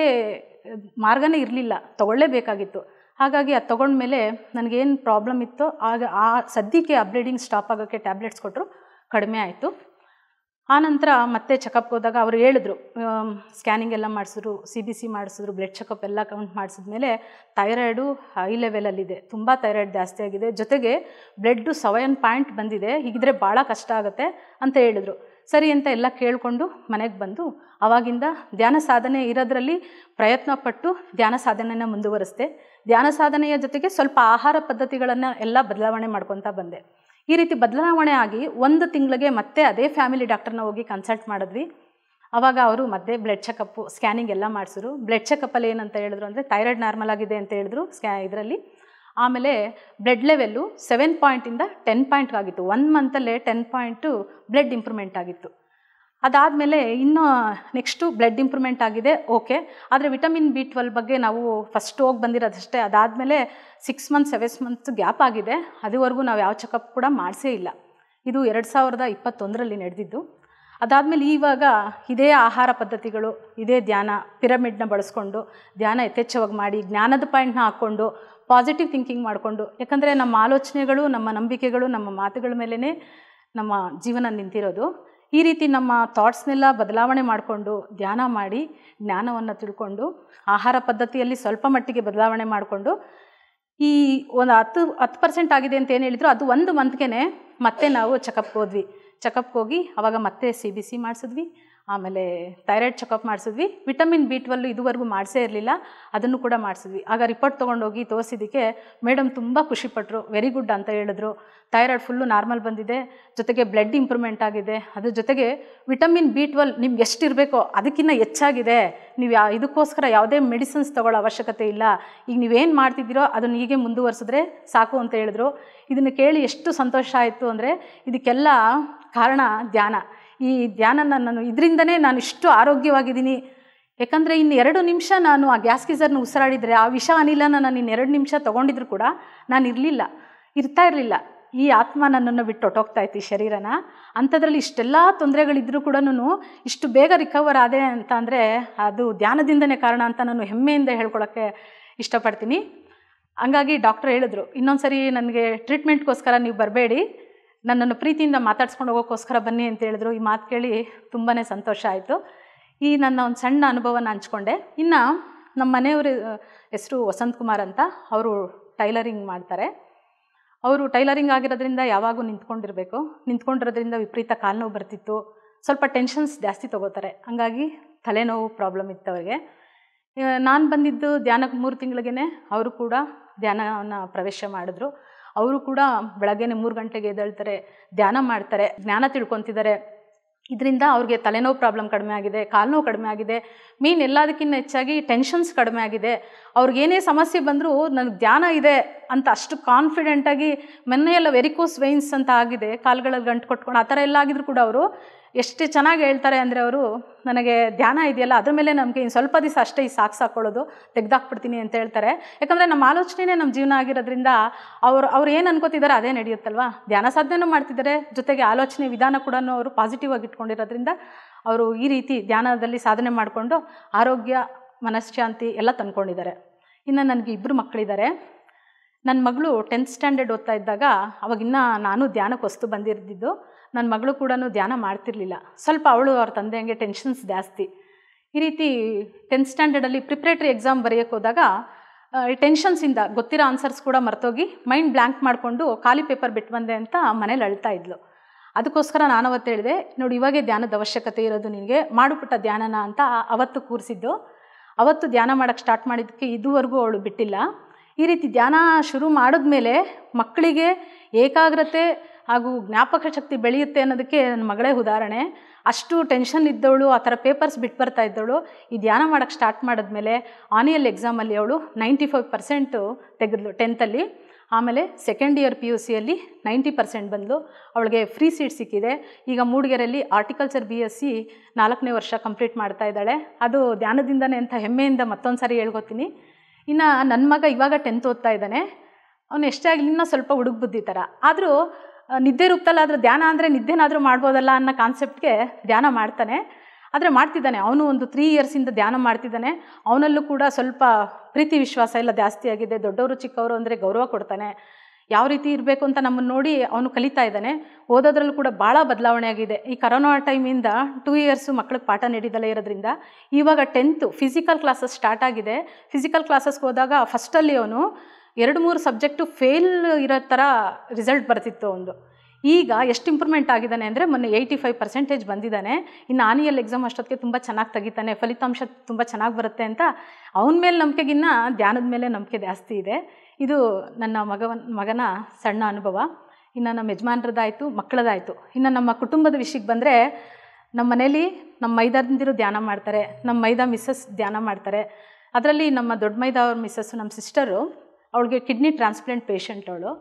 ಮಾರ್ಗನೇ ಇರಲಿಲ್ಲ ತೊಗೊಳ್ಳೇಬೇಕಾಗಿತ್ತು ಹಾಗಾಗಿ ಅದು ತೊಗೊಂಡ್ಮೇಲೆ ನನಗೇನು ಪ್ರಾಬ್ಲಮ್ ಇತ್ತೋ ಆಗ ಆ ಸದ್ಯಕ್ಕೆ ಆ ಬ್ಲೀಡಿಂಗ್ ಸ್ಟಾಪ್ ಆಗೋಕ್ಕೆ ಟ್ಯಾಬ್ಲೆಟ್ಸ್ ಕೊಟ್ಟರು ಕಡಿಮೆ ಆಯಿತು ಆನಂತರ ಮತ್ತೆ ಚೆಕಪ್ಗೆ ಹೋದಾಗ ಅವರು ಹೇಳಿದ್ರು ಸ್ಕ್ಯಾನಿಂಗ್ ಎಲ್ಲ ಮಾಡಿಸಿದ್ರು ಸಿ ಬಿ ಸಿ ಮಾಡಿಸಿದ್ರು ಬ್ಲಡ್ ಚೆಕಪ್ ಎಲ್ಲ ಕೌಂಟ್ ಮಾಡಿಸಿದ್ಮೇಲೆ ಥೈರಾಯ್ಡು ಹೈ ಲೆವೆಲಲ್ಲಿದೆ ತುಂಬ ಥೈರಾಯ್ಡ್ ಜಾಸ್ತಿ ಆಗಿದೆ ಜೊತೆಗೆ ಬ್ಲಡ್ಡು ಸೆವೆನ್ ಪಾಯಿಂಟ್ ಬಂದಿದೆ ಹೀಗಿದ್ರೆ ಭಾಳ ಕಷ್ಟ ಆಗುತ್ತೆ ಅಂತ ಹೇಳಿದ್ರು ಸರಿ ಅಂತ ಎಲ್ಲ ಕೇಳಿಕೊಂಡು ಮನೆಗೆ ಬಂದು ಆವಾಗಿಂದ ಧ್ಯಾನ ಸಾಧನೆ ಇರೋದ್ರಲ್ಲಿ ಪ್ರಯತ್ನ ಪಟ್ಟು ಧ್ಯಾನ ಸಾಧನೆಯನ್ನು ಮುಂದುವರಿಸ್ದೆ ಧ್ಯಾನ ಸಾಧನೆಯ ಜೊತೆಗೆ ಸ್ವಲ್ಪ ಆಹಾರ ಪದ್ಧತಿಗಳನ್ನು ಎಲ್ಲ ಬದಲಾವಣೆ ಮಾಡ್ಕೊತಾ ಬಂದೆ ಈ ರೀತಿ ಬದಲಾವಣೆ ಆಗಿ ಒಂದು ತಿಂಗಳಿಗೆ ಮತ್ತೆ ಅದೇ ಫ್ಯಾಮಿಲಿ ಡಾಕ್ಟರ್ನ ಹೋಗಿ ಕನ್ಸಲ್ಟ್ ಮಾಡಿದ್ವಿ ಆವಾಗ ಅವರು ಮತ್ತೆ ಬ್ಲಡ್ ಚೆಕಪ್ಪು ಸ್ಕ್ಯಾನಿಂಗ್ ಎಲ್ಲ ಮಾಡಿಸಿದ್ರು ಬ್ಲಡ್ ಚೆಕಪ್ಪಲ್ಲಿ ಏನಂತ ಹೇಳಿದ್ರು ಅಂದರೆ ಥೈರಾಯ್ಡ್ ನಾರ್ಮಲ್ ಆಗಿದೆ ಅಂತ ಹೇಳಿದ್ರು ಸ್ಕ್ಯಾ ಇದರಲ್ಲಿ ಆಮೇಲೆ ಬ್ಲಡ್ ಲೆವೆಲ್ಲು ಸೆವೆನ್ ಪಾಯಿಂಟಿಂದ ಟೆನ್ ಪಾಯಿಂಟ್ ಆಗಿತ್ತು ಒನ್ ಮಂತಲ್ಲೇ ಟೆನ್ ಪಾಯಿಂಟು ಬ್ಲಡ್ ಇಂಪ್ರೂವ್ಮೆಂಟ್ ಆಗಿತ್ತು ಅದಾದಮೇಲೆ ಇನ್ನೂ ನೆಕ್ಸ್ಟು ಬ್ಲಡ್ ಇಂಪ್ರೂವ್ಮೆಂಟ್ ಆಗಿದೆ ಓಕೆ ಆದರೆ ವಿಟಮಿನ್ ಬಿ ಟ್ವೆಲ್ ಬಗ್ಗೆ ನಾವು ಫಸ್ಟ್ ಹೋಗಿ ಬಂದಿರೋದಷ್ಟೇ ಅದಾದಮೇಲೆ six month seven months gap ಆಗಿದೆ ಅದುವರೆಗೂ ನಾವು ಯಾವ ಚೆಕಪ್ ಕೂಡ ಮಾಡಿಸೇ ಇಲ್ಲ ಇದು ಎರಡು ಸಾವಿರದ ಇಪ್ಪತ್ತೊಂದರಲ್ಲಿ ನಡೆದಿದ್ದು ಅದಾದಮೇಲೆ ಇವಾಗ ಇದೇ ಆಹಾರ ಪದ್ಧತಿಗಳು ಇದೇ ಧ್ಯಾನ ಪಿರಮಿಡ್ನ ಬಳಸ್ಕೊಂಡು ಧ್ಯಾನ ಯಥೇಚ್ಛವಾಗಿ ಮಾಡಿ ಜ್ಞಾನದ ಪಾಯಿಂಟ್ನ ಹಾಕ್ಕೊಂಡು ಪಾಸಿಟಿವ್ ಥಿಂಕಿಂಗ್ ಮಾಡಿಕೊಂಡು ಯಾಕಂದರೆ ನಮ್ಮ ಆಲೋಚನೆಗಳು ನಮ್ಮ ನಂಬಿಕೆಗಳು ನಮ್ಮ ಮಾತುಗಳ ಮೇಲೇ ನಮ್ಮ ಜೀವನ ನಿಂತಿರೋದು ಈ ರೀತಿ ನಮ್ಮ ಥಾಟ್ಸ್ನೆಲ್ಲ ಬದಲಾವಣೆ ಮಾಡಿಕೊಂಡು ಧ್ಯಾನ ಮಾಡಿ ಜ್ಞಾನವನ್ನು ತಿಳ್ಕೊಂಡು ಆಹಾರ ಪದ್ಧತಿಯಲ್ಲಿ ಸ್ವಲ್ಪ ಮಟ್ಟಿಗೆ ಬದಲಾವಣೆ ಮಾಡಿಕೊಂಡು ಈ ಒಂದು ಹತ್ತು ಹತ್ತು ಪರ್ಸೆಂಟ್ ಆಗಿದೆ ಅಂತ ಏನು ಹೇಳಿದ್ರು ಅದು ಒಂದು ಮಂತ್ಗೆ ಮತ್ತೆ ನಾವು ಚೆಕಪ್ಗೆ ಹೋದ್ವಿ ಚೆಕಪ್ಗೆ ಹೋಗಿ ಅವಾಗ ಮತ್ತೆ ಸಿ ಬಿ ಸಿ ಮಾಡಿಸಿದ್ವಿ ಆಮೇಲೆ ಥೈರಾಯ್ಡ್ ಚೆಕಪ್ ಮಾಡಿಸಿದ್ವಿ ವಿಟಮಿನ್ ಬಿ ಟ್ವೆಲ್ಲು ಇದುವರೆಗೂ ಮಾಡಿಸೇ ಇರಲಿಲ್ಲ ಅದನ್ನು ಕೂಡ ಮಾಡಿಸಿದ್ವಿ ಆಗ ರಿಪೋರ್ಟ್ ತೊಗೊಂಡೋಗಿ ತೋರಿಸಿದ್ದಕ್ಕೆ ಮೇಡಮ್ ತುಂಬ ಖುಷಿಪಟ್ಟರು ವೆರಿ ಗುಡ್ ಅಂತ ಹೇಳಿದ್ರು ಥೈರಾಯ್ಡ್ ಫುಲ್ಲು ನಾರ್ಮಲ್ ಬಂದಿದೆ ಜೊತೆಗೆ ಬ್ಲಡ್ ಇಂಪ್ರೂವ್ಮೆಂಟ್ ಆಗಿದೆ ಅದ್ರ ಜೊತೆಗೆ ವಿಟಮಿನ್ ಬಿ ಟ್ವೆಲ್ ನಿಮ್ಗೆ ಎಷ್ಟಿರಬೇಕೋ ಅದಕ್ಕಿಂತ ಹೆಚ್ಚಾಗಿದೆ ನೀವು ಯಾ ಇದಕ್ಕೋಸ್ಕರ ಯಾವುದೇ ಮೆಡಿಸಿನ್ಸ್ ತಗೊಳ್ಳೋ ಅವಶ್ಯಕತೆ ಇಲ್ಲ ಈಗ ನೀವೇನು ಮಾಡ್ತಿದ್ದೀರೋ ಅದನ್ನು ಹೀಗೆ ಮುಂದುವರಿಸಿದ್ರೆ ಸಾಕು ಅಂತ ಹೇಳಿದ್ರು ಇದನ್ನು ಕೇಳಿ ಎಷ್ಟು ಸಂತೋಷ ಆಯಿತು ಅಂದರೆ ಇದಕ್ಕೆಲ್ಲ ಕಾರಣ ಧ್ಯಾನ ಈ ಧ್ಯಾನನ ನಾನು ಇದರಿಂದನೇ ನಾನು ಇಷ್ಟು ಆರೋಗ್ಯವಾಗಿದ್ದೀನಿ ಯಾಕಂದರೆ ಇನ್ನು ಎರಡು ನಿಮಿಷ ನಾನು ಆ ಗ್ಯಾಸ್ ಗೀಸರ್ನ ಉಸಿರಾಡಿದರೆ ಆ ವಿಷ ಅನಿಲನ ನಾನು ಇನ್ನು ಎರಡು ನಿಮಿಷ ತೊಗೊಂಡಿದ್ರು ಕೂಡ ನಾನು ಇರಲಿಲ್ಲ ಇರ್ತಾ ಇರಲಿಲ್ಲ ಈ ಆತ್ಮ ನನ್ನನ್ನು ಬಿಟ್ಟು ಹೊಟ್ಟೋಗ್ತಾ ಇತ್ತು ಈ ಶರೀರನ ಅಂಥದ್ರಲ್ಲಿ ಇಷ್ಟೆಲ್ಲ ತೊಂದರೆಗಳಿದ್ದರೂ ಕೂಡ ಇಷ್ಟು ಬೇಗ ರಿಕವರ್ ಆದೆ ಅಂತ ಅಂದರೆ ಅದು ಧ್ಯಾನದಿಂದನೇ ಕಾರಣ ಅಂತ ನಾನು ಹೆಮ್ಮೆಯಿಂದ ಹೇಳ್ಕೊಳಕ್ಕೆ ಇಷ್ಟಪಡ್ತೀನಿ ಹಂಗಾಗಿ ಡಾಕ್ಟ್ರ್ ಹೇಳಿದ್ರು ಇನ್ನೊಂದು ಸರಿ ನನಗೆ ಟ್ರೀಟ್ಮೆಂಟ್ಗೋಸ್ಕರ ನೀವು ಬರಬೇಡಿ ನನ್ನನ್ನು ಪ್ರೀತಿಯಿಂದ ಮಾತಾಡ್ಸ್ಕೊಂಡು ಹೋಗೋಕ್ಕೋಸ್ಕರ ಬನ್ನಿ ಅಂತ ಹೇಳಿದ್ರು ಈ ಮಾತು ಕೇಳಿ ತುಂಬಾ ಸಂತೋಷ ಆಯಿತು ಈ ನನ್ನ ಒಂದು ಸಣ್ಣ ಅನುಭವನ ಹಂಚ್ಕೊಂಡೆ ಇನ್ನು ನಮ್ಮ ಮನೆಯವ್ರ ಹೆಸರು ವಸಂತ್ ಕುಮಾರ್ ಅಂತ ಅವರು ಟೈಲರಿಂಗ್ ಮಾಡ್ತಾರೆ ಅವರು ಟೈಲರಿಂಗ್ ಆಗಿರೋದ್ರಿಂದ ಯಾವಾಗೂ ನಿಂತ್ಕೊಂಡಿರಬೇಕು ನಿಂತ್ಕೊಂಡಿರೋದ್ರಿಂದ ವಿಪರೀತ ಕಾಲ್ನೋವು ಬರ್ತಿತ್ತು ಸ್ವಲ್ಪ ಟೆನ್ಷನ್ಸ್ ಜಾಸ್ತಿ ತೊಗೋತಾರೆ ಹಂಗಾಗಿ ತಲೆನೋವು ಪ್ರಾಬ್ಲಮ್ ಇತ್ತು ಅವರಿಗೆ ನಾನು ಬಂದಿದ್ದು ಧ್ಯಾನಕ್ಕೆ ಮೂರು ತಿಂಗಳಿಗೇ ಅವರು ಕೂಡ ಧ್ಯಾನವನ್ನು ಪ್ರವೇಶ ಮಾಡಿದ್ರು ಅವರು ಕೂಡ ಬೆಳಗ್ಗೆನೆ ಮೂರು ಗಂಟೆಗೆ ಎದ್ದೇಳ್ತಾರೆ ಧ್ಯಾನ ಮಾಡ್ತಾರೆ ಜ್ಞಾನ ತಿಳ್ಕೊತಿದ್ದಾರೆ ಇದರಿಂದ ಅವ್ರಿಗೆ ತಲೆನೋವು ಪ್ರಾಬ್ಲಮ್ ಕಡಿಮೆ ಆಗಿದೆ ಕಾಲ್ನೋವು ಕಡಿಮೆ ಆಗಿದೆ ಮೀನ್ ಎಲ್ಲದಕ್ಕಿಂತ ಹೆಚ್ಚಾಗಿ ಟೆನ್ಷನ್ಸ್ ಕಡಿಮೆ ಆಗಿದೆ ಅವ್ರಿಗೇನೇ ಸಮಸ್ಯೆ ಬಂದರೂ ನನಗೆ ಧ್ಯಾನ ಇದೆ ಅಂತ ಅಷ್ಟು ಕಾನ್ಫಿಡೆಂಟಾಗಿ ಮೊನ್ನೆಯೆಲ್ಲ ವೆರಿಕೋಸ್ ವೈನ್ಸ್ ಅಂತ ಆಗಿದೆ ಕಾಲುಗಳಲ್ಲಿ ಗಂಟು ಕೊಟ್ಕೊಂಡು ಆ ಥರ ಎಲ್ಲ ಆಗಿದ್ರು ಕೂಡ ಅವರು ಎಷ್ಟು ಚೆನ್ನಾಗಿ ಹೇಳ್ತಾರೆ ಅಂದರೆ ಅವರು ನನಗೆ ಧ್ಯಾನ ಇದೆಯಲ್ಲ ಅದ್ರ ಮೇಲೆ ನಮಗೆ ಇನ್ನು ಸ್ವಲ್ಪ ದಿವಸ ಅಷ್ಟೇ ಈ ಸಾಕು ಸಾಕೊಳ್ಳೋದು ತೆಗ್ದಾಕ್ಬಿಡ್ತೀನಿ ಅಂತ ಹೇಳ್ತಾರೆ ಯಾಕಂದರೆ ನಮ್ಮ ಆಲೋಚನೆನೇ ನಮ್ಮ ಜೀವನ ಆಗಿರೋದ್ರಿಂದ ಅವ್ರು ಅವ್ರು ಏನು ಅನ್ಕೋತಿದ್ದಾರೆ ಅದೇ ನಡೆಯುತ್ತಲ್ವಾ ಧ್ಯಾನ ಸಾಧನೆನೂ ಮಾಡ್ತಿದ್ದಾರೆ ಜೊತೆಗೆ ಆಲೋಚನೆ ವಿಧಾನ ಕೂಡ ಅವರು ಪಾಸಿಟಿವ್ ಆಗಿ ಇಟ್ಕೊಂಡಿರೋದ್ರಿಂದ ಅವರು ಈ ರೀತಿ ಧ್ಯಾನದಲ್ಲಿ ಸಾಧನೆ ಮಾಡಿಕೊಂಡು ಆರೋಗ್ಯ ಮನಃಶಾಂತಿ ಎಲ್ಲ ತಂದ್ಕೊಂಡಿದ್ದಾರೆ ಇನ್ನು ನನಗೆ ಇಬ್ಬರು ಮಕ್ಕಳಿದ್ದಾರೆ ನನ್ನ ಮಗಳು ಟೆಂತ್ ಸ್ಟ್ಯಾಂಡರ್ಡ್ ಓದ್ತಾ ಇದ್ದಾಗ ಅವಾಗಿನ್ನ ನಾನು ಧ್ಯಾನಕ್ಕೆ ವಸ್ತು ಬಂದಿರ್ದಿದ್ದು ನನ್ನ ಮಗಳು ಕೂಡ ಧ್ಯಾನ ಮಾಡ್ತಿರ್ಲಿಲ್ಲ ಸ್ವಲ್ಪ ಅವಳು ಅವ್ರ ತಂದೆ ಹಂಗೆ ಟೆನ್ಷನ್ಸ್ ಜಾಸ್ತಿ ಈ ರೀತಿ ಟೆಂತ್ ಸ್ಟ್ಯಾಂಡರ್ಡಲ್ಲಿ ಪ್ರಿಪ್ರೇಟ್ರಿ ಎಕ್ಸಾಮ್ ಬರೆಯೋಕ್ಕೆ ಹೋದಾಗ ಈ ಟೆನ್ಷನ್ಸಿಂದ ಗೊತ್ತಿರೋ ಆನ್ಸರ್ಸ್ ಕೂಡ ಮರ್ತೋಗಿ ಮೈಂಡ್ ಬ್ಲ್ಯಾಂಕ್ ಮಾಡಿಕೊಂಡು ಖಾಲಿ ಪೇಪರ್ ಬಿಟ್ಟು ಬಂದೆ ಅಂತ ಮನೇಲಿ ಅಳ್ತಾ ಇದ್ಲು ಅದಕ್ಕೋಸ್ಕರ ನಾನು ಅವತ್ತು ಹೇಳಿದೆ ನೋಡಿ ಇವಾಗೇ ಧ್ಯಾನದ ಅವಶ್ಯಕತೆ ಇರೋದು ನಿನಗೆ ಮಾಡಿಬಿಟ್ಟ ಧ್ಯಾನನ ಅಂತ ಅವತ್ತು ಕೂರಿಸಿದ್ದು ಅವತ್ತು ಧ್ಯಾನ ಮಾಡೋಕ್ಕೆ ಸ್ಟಾರ್ಟ್ ಮಾಡಿದ್ದಕ್ಕೆ ಇದುವರೆಗೂ ಅವಳು ಬಿಟ್ಟಿಲ್ಲ ಈ ರೀತಿ ಧ್ಯಾನ ಶುರು ಮಾಡಿದ್ಮೇಲೆ ಮಕ್ಕಳಿಗೆ ಏಕಾಗ್ರತೆ ಹಾಗೂ ಜ್ಞಾಪಕ ಶಕ್ತಿ ಬೆಳೆಯುತ್ತೆ ಅನ್ನೋದಕ್ಕೆ ನನ್ನ ಮಗಳೇ ಉದಾಹರಣೆ ಅಷ್ಟು ಟೆನ್ಷನ್ ಇದ್ದವಳು ಆ ಥರ ಪೇಪರ್ಸ್ ಬಿಟ್ಟು ಬರ್ತಾ ಇದ್ದವಳು ಈ ಧ್ಯಾನ ಮಾಡೋಕ್ಕೆ ಸ್ಟಾರ್ಟ್ ಮಾಡಿದ್ಮೇಲೆ ಆನಿಯಲ್ ಎಕ್ಸಾಮಲ್ಲಿ ಅವಳು ನೈಂಟಿ ಫೈವ್ ಪರ್ಸೆಂಟು ತೆಗೆದ್ಲು ಟೆಂತಲ್ಲಿ ಆಮೇಲೆ ಸೆಕೆಂಡ್ ಇಯರ್ ಪಿ ಯು ಸಿಯಲ್ಲಿ ನೈಂಟಿ ಪರ್ಸೆಂಟ್ ಬಂದು ಅವಳಿಗೆ ಫ್ರೀ ಸೀಟ್ ಸಿಕ್ಕಿದೆ ಈಗ ಮೂಡಿಗೆರೆಯಲ್ಲಿ ಆರ್ಟಿಕಲ್ಚರ್ ಬಿ ಎಸ್ ಸಿ ನಾಲ್ಕನೇ ವರ್ಷ ಕಂಪ್ಲೀಟ್ ಮಾಡ್ತಾ ಇದ್ದಾಳೆ ಅದು ಧ್ಯಾನದಿಂದನೇ ಅಂತ ಹೆಮ್ಮೆಯಿಂದ ಮತ್ತೊಂದು ಸಾರಿ ಹೇಳ್ಕೊತೀನಿ ಇನ್ನು ನನ್ನ ಮಗ ಇವಾಗ ಟೆಂತ್ ಓದ್ತಾ ಇದ್ದಾನೆ ಅವನು ಎಷ್ಟೇ ಆಗಲಿ ಇನ್ನೂ ಸ್ವಲ್ಪ ಹುಡುಗ ಬುದ್ಧಿ ಥರ ಆದರೂ ನಿದ್ದೆ ರೂಪದಲ್ಲಾದರೂ ಧ್ಯಾನ ಅಂದರೆ ನಿದ್ದೆನಾದರೂ ಮಾಡ್ಬೋದಲ್ಲ ಅನ್ನೋ ಕಾನ್ಸೆಪ್ಟ್ಗೆ ಧ್ಯಾನ ಮಾಡ್ತಾನೆ ಆದರೆ ಮಾಡ್ತಿದ್ದಾನೆ ಅವನು ಒಂದು ತ್ರೀ ಇಯರ್ಸಿಂದ ಧ್ಯಾನ ಮಾಡ್ತಿದ್ದಾನೆ ಅವನಲ್ಲೂ ಕೂಡ ಸ್ವಲ್ಪ ಪ್ರೀತಿ ವಿಶ್ವಾಸ ಎಲ್ಲ ಜಾಸ್ತಿ ಆಗಿದೆ ದೊಡ್ಡವರು ಚಿಕ್ಕವರು ಅಂದರೆ ಗೌರವ ಕೊಡ್ತಾನೆ ಯಾವ ರೀತಿ ಇರಬೇಕು ಅಂತ ನಮ್ಮನ್ನು ನೋಡಿ ಅವನು ಕಲಿತಾ ಇದ್ದಾನೆ ಓದೋದ್ರಲ್ಲೂ ಕೂಡ ಭಾಳ ಬದಲಾವಣೆ ಆಗಿದೆ ಈ ಕರೋನಾ ಟೈಮಿಂದ ಟೂ ಇಯರ್ಸು ಮಕ್ಳಿಗೆ ಪಾಠ ನೀಡಿದಲ್ಲೇ ಇರೋದ್ರಿಂದ ಇವಾಗ ಟೆಂತು ಫಿಸಿಕಲ್ ಕ್ಲಾಸಸ್ ಸ್ಟಾರ್ಟ್ ಆಗಿದೆ ಫಿಸಿಕಲ್ ಕ್ಲಾಸಸ್ಗೆ ಹೋದಾಗ ಫಸ್ಟಲ್ಲಿ ಅವನು ಎರಡು ಮೂರು ಸಬ್ಜೆಕ್ಟು ಫೇಲ್ ಇರೋ ಥರ ರಿಸಲ್ಟ್ ಬರ್ತಿತ್ತು ಒಂದು ಈಗ ಎಷ್ಟು ಇಂಪ್ರೂವ್ಮೆಂಟ್ ಆಗಿದ್ದಾನೆ ಅಂದರೆ ಮೊನ್ನೆ ಏಯ್ಟಿ ಫೈವ್ ಪರ್ಸೆಂಟೇಜ್ ಬಂದಿದ್ದಾನೆ ಇನ್ನು ಆನಿಯಲ್ ಎಕ್ಸಾಮ್ ಅಷ್ಟೊತ್ತಿಗೆ ತುಂಬ ಚೆನ್ನಾಗಿ ತೆಗಿತಾನೆ ಫಲಿತಾಂಶ ತುಂಬ ಚೆನ್ನಾಗಿ ಬರುತ್ತೆ ಅಂತ ಅವನ ಮೇಲೆ ನಂಬಿಕೆಗಿನ್ನ ಧ್ಯಾನದ ಮೇಲೆ ನಂಬಿಕೆ ಜಾಸ್ತಿ ಇದೆ ಇದು ನನ್ನ ಮಗವನ್ ಮಗನ ಸಣ್ಣ ಅನುಭವ ಇನ್ನು ನಮ್ಮ ಯಜಮಾನ್ರದ್ದಾಯಿತು ಮಕ್ಕಳದಾಯಿತು ಇನ್ನು ನಮ್ಮ ಕುಟುಂಬದ ವಿಷಯಕ್ಕೆ ಬಂದರೆ ನಮ್ಮ ಮನೇಲಿ ನಮ್ಮ ಮೈದಾದಿಂದಿರು ಧ್ಯಾನ ಮಾಡ್ತಾರೆ ನಮ್ಮ ಮೈದಾ ಮಿಸ್ಸಸ್ ಧ್ಯಾನ ಮಾಡ್ತಾರೆ ಅದರಲ್ಲಿ ನಮ್ಮ ದೊಡ್ಡ ಮೈದಾ ಅವ್ರ ಮಿಸ್ಸಸ್ಸು ನಮ್ಮ ಸಿಸ್ಟರು ಅವಳಿಗೆ ಕಿಡ್ನಿ ಟ್ರಾನ್ಸ್ಪ್ಲಾಂಟ್ ಪೇಷಂಟ್ ಅವಳು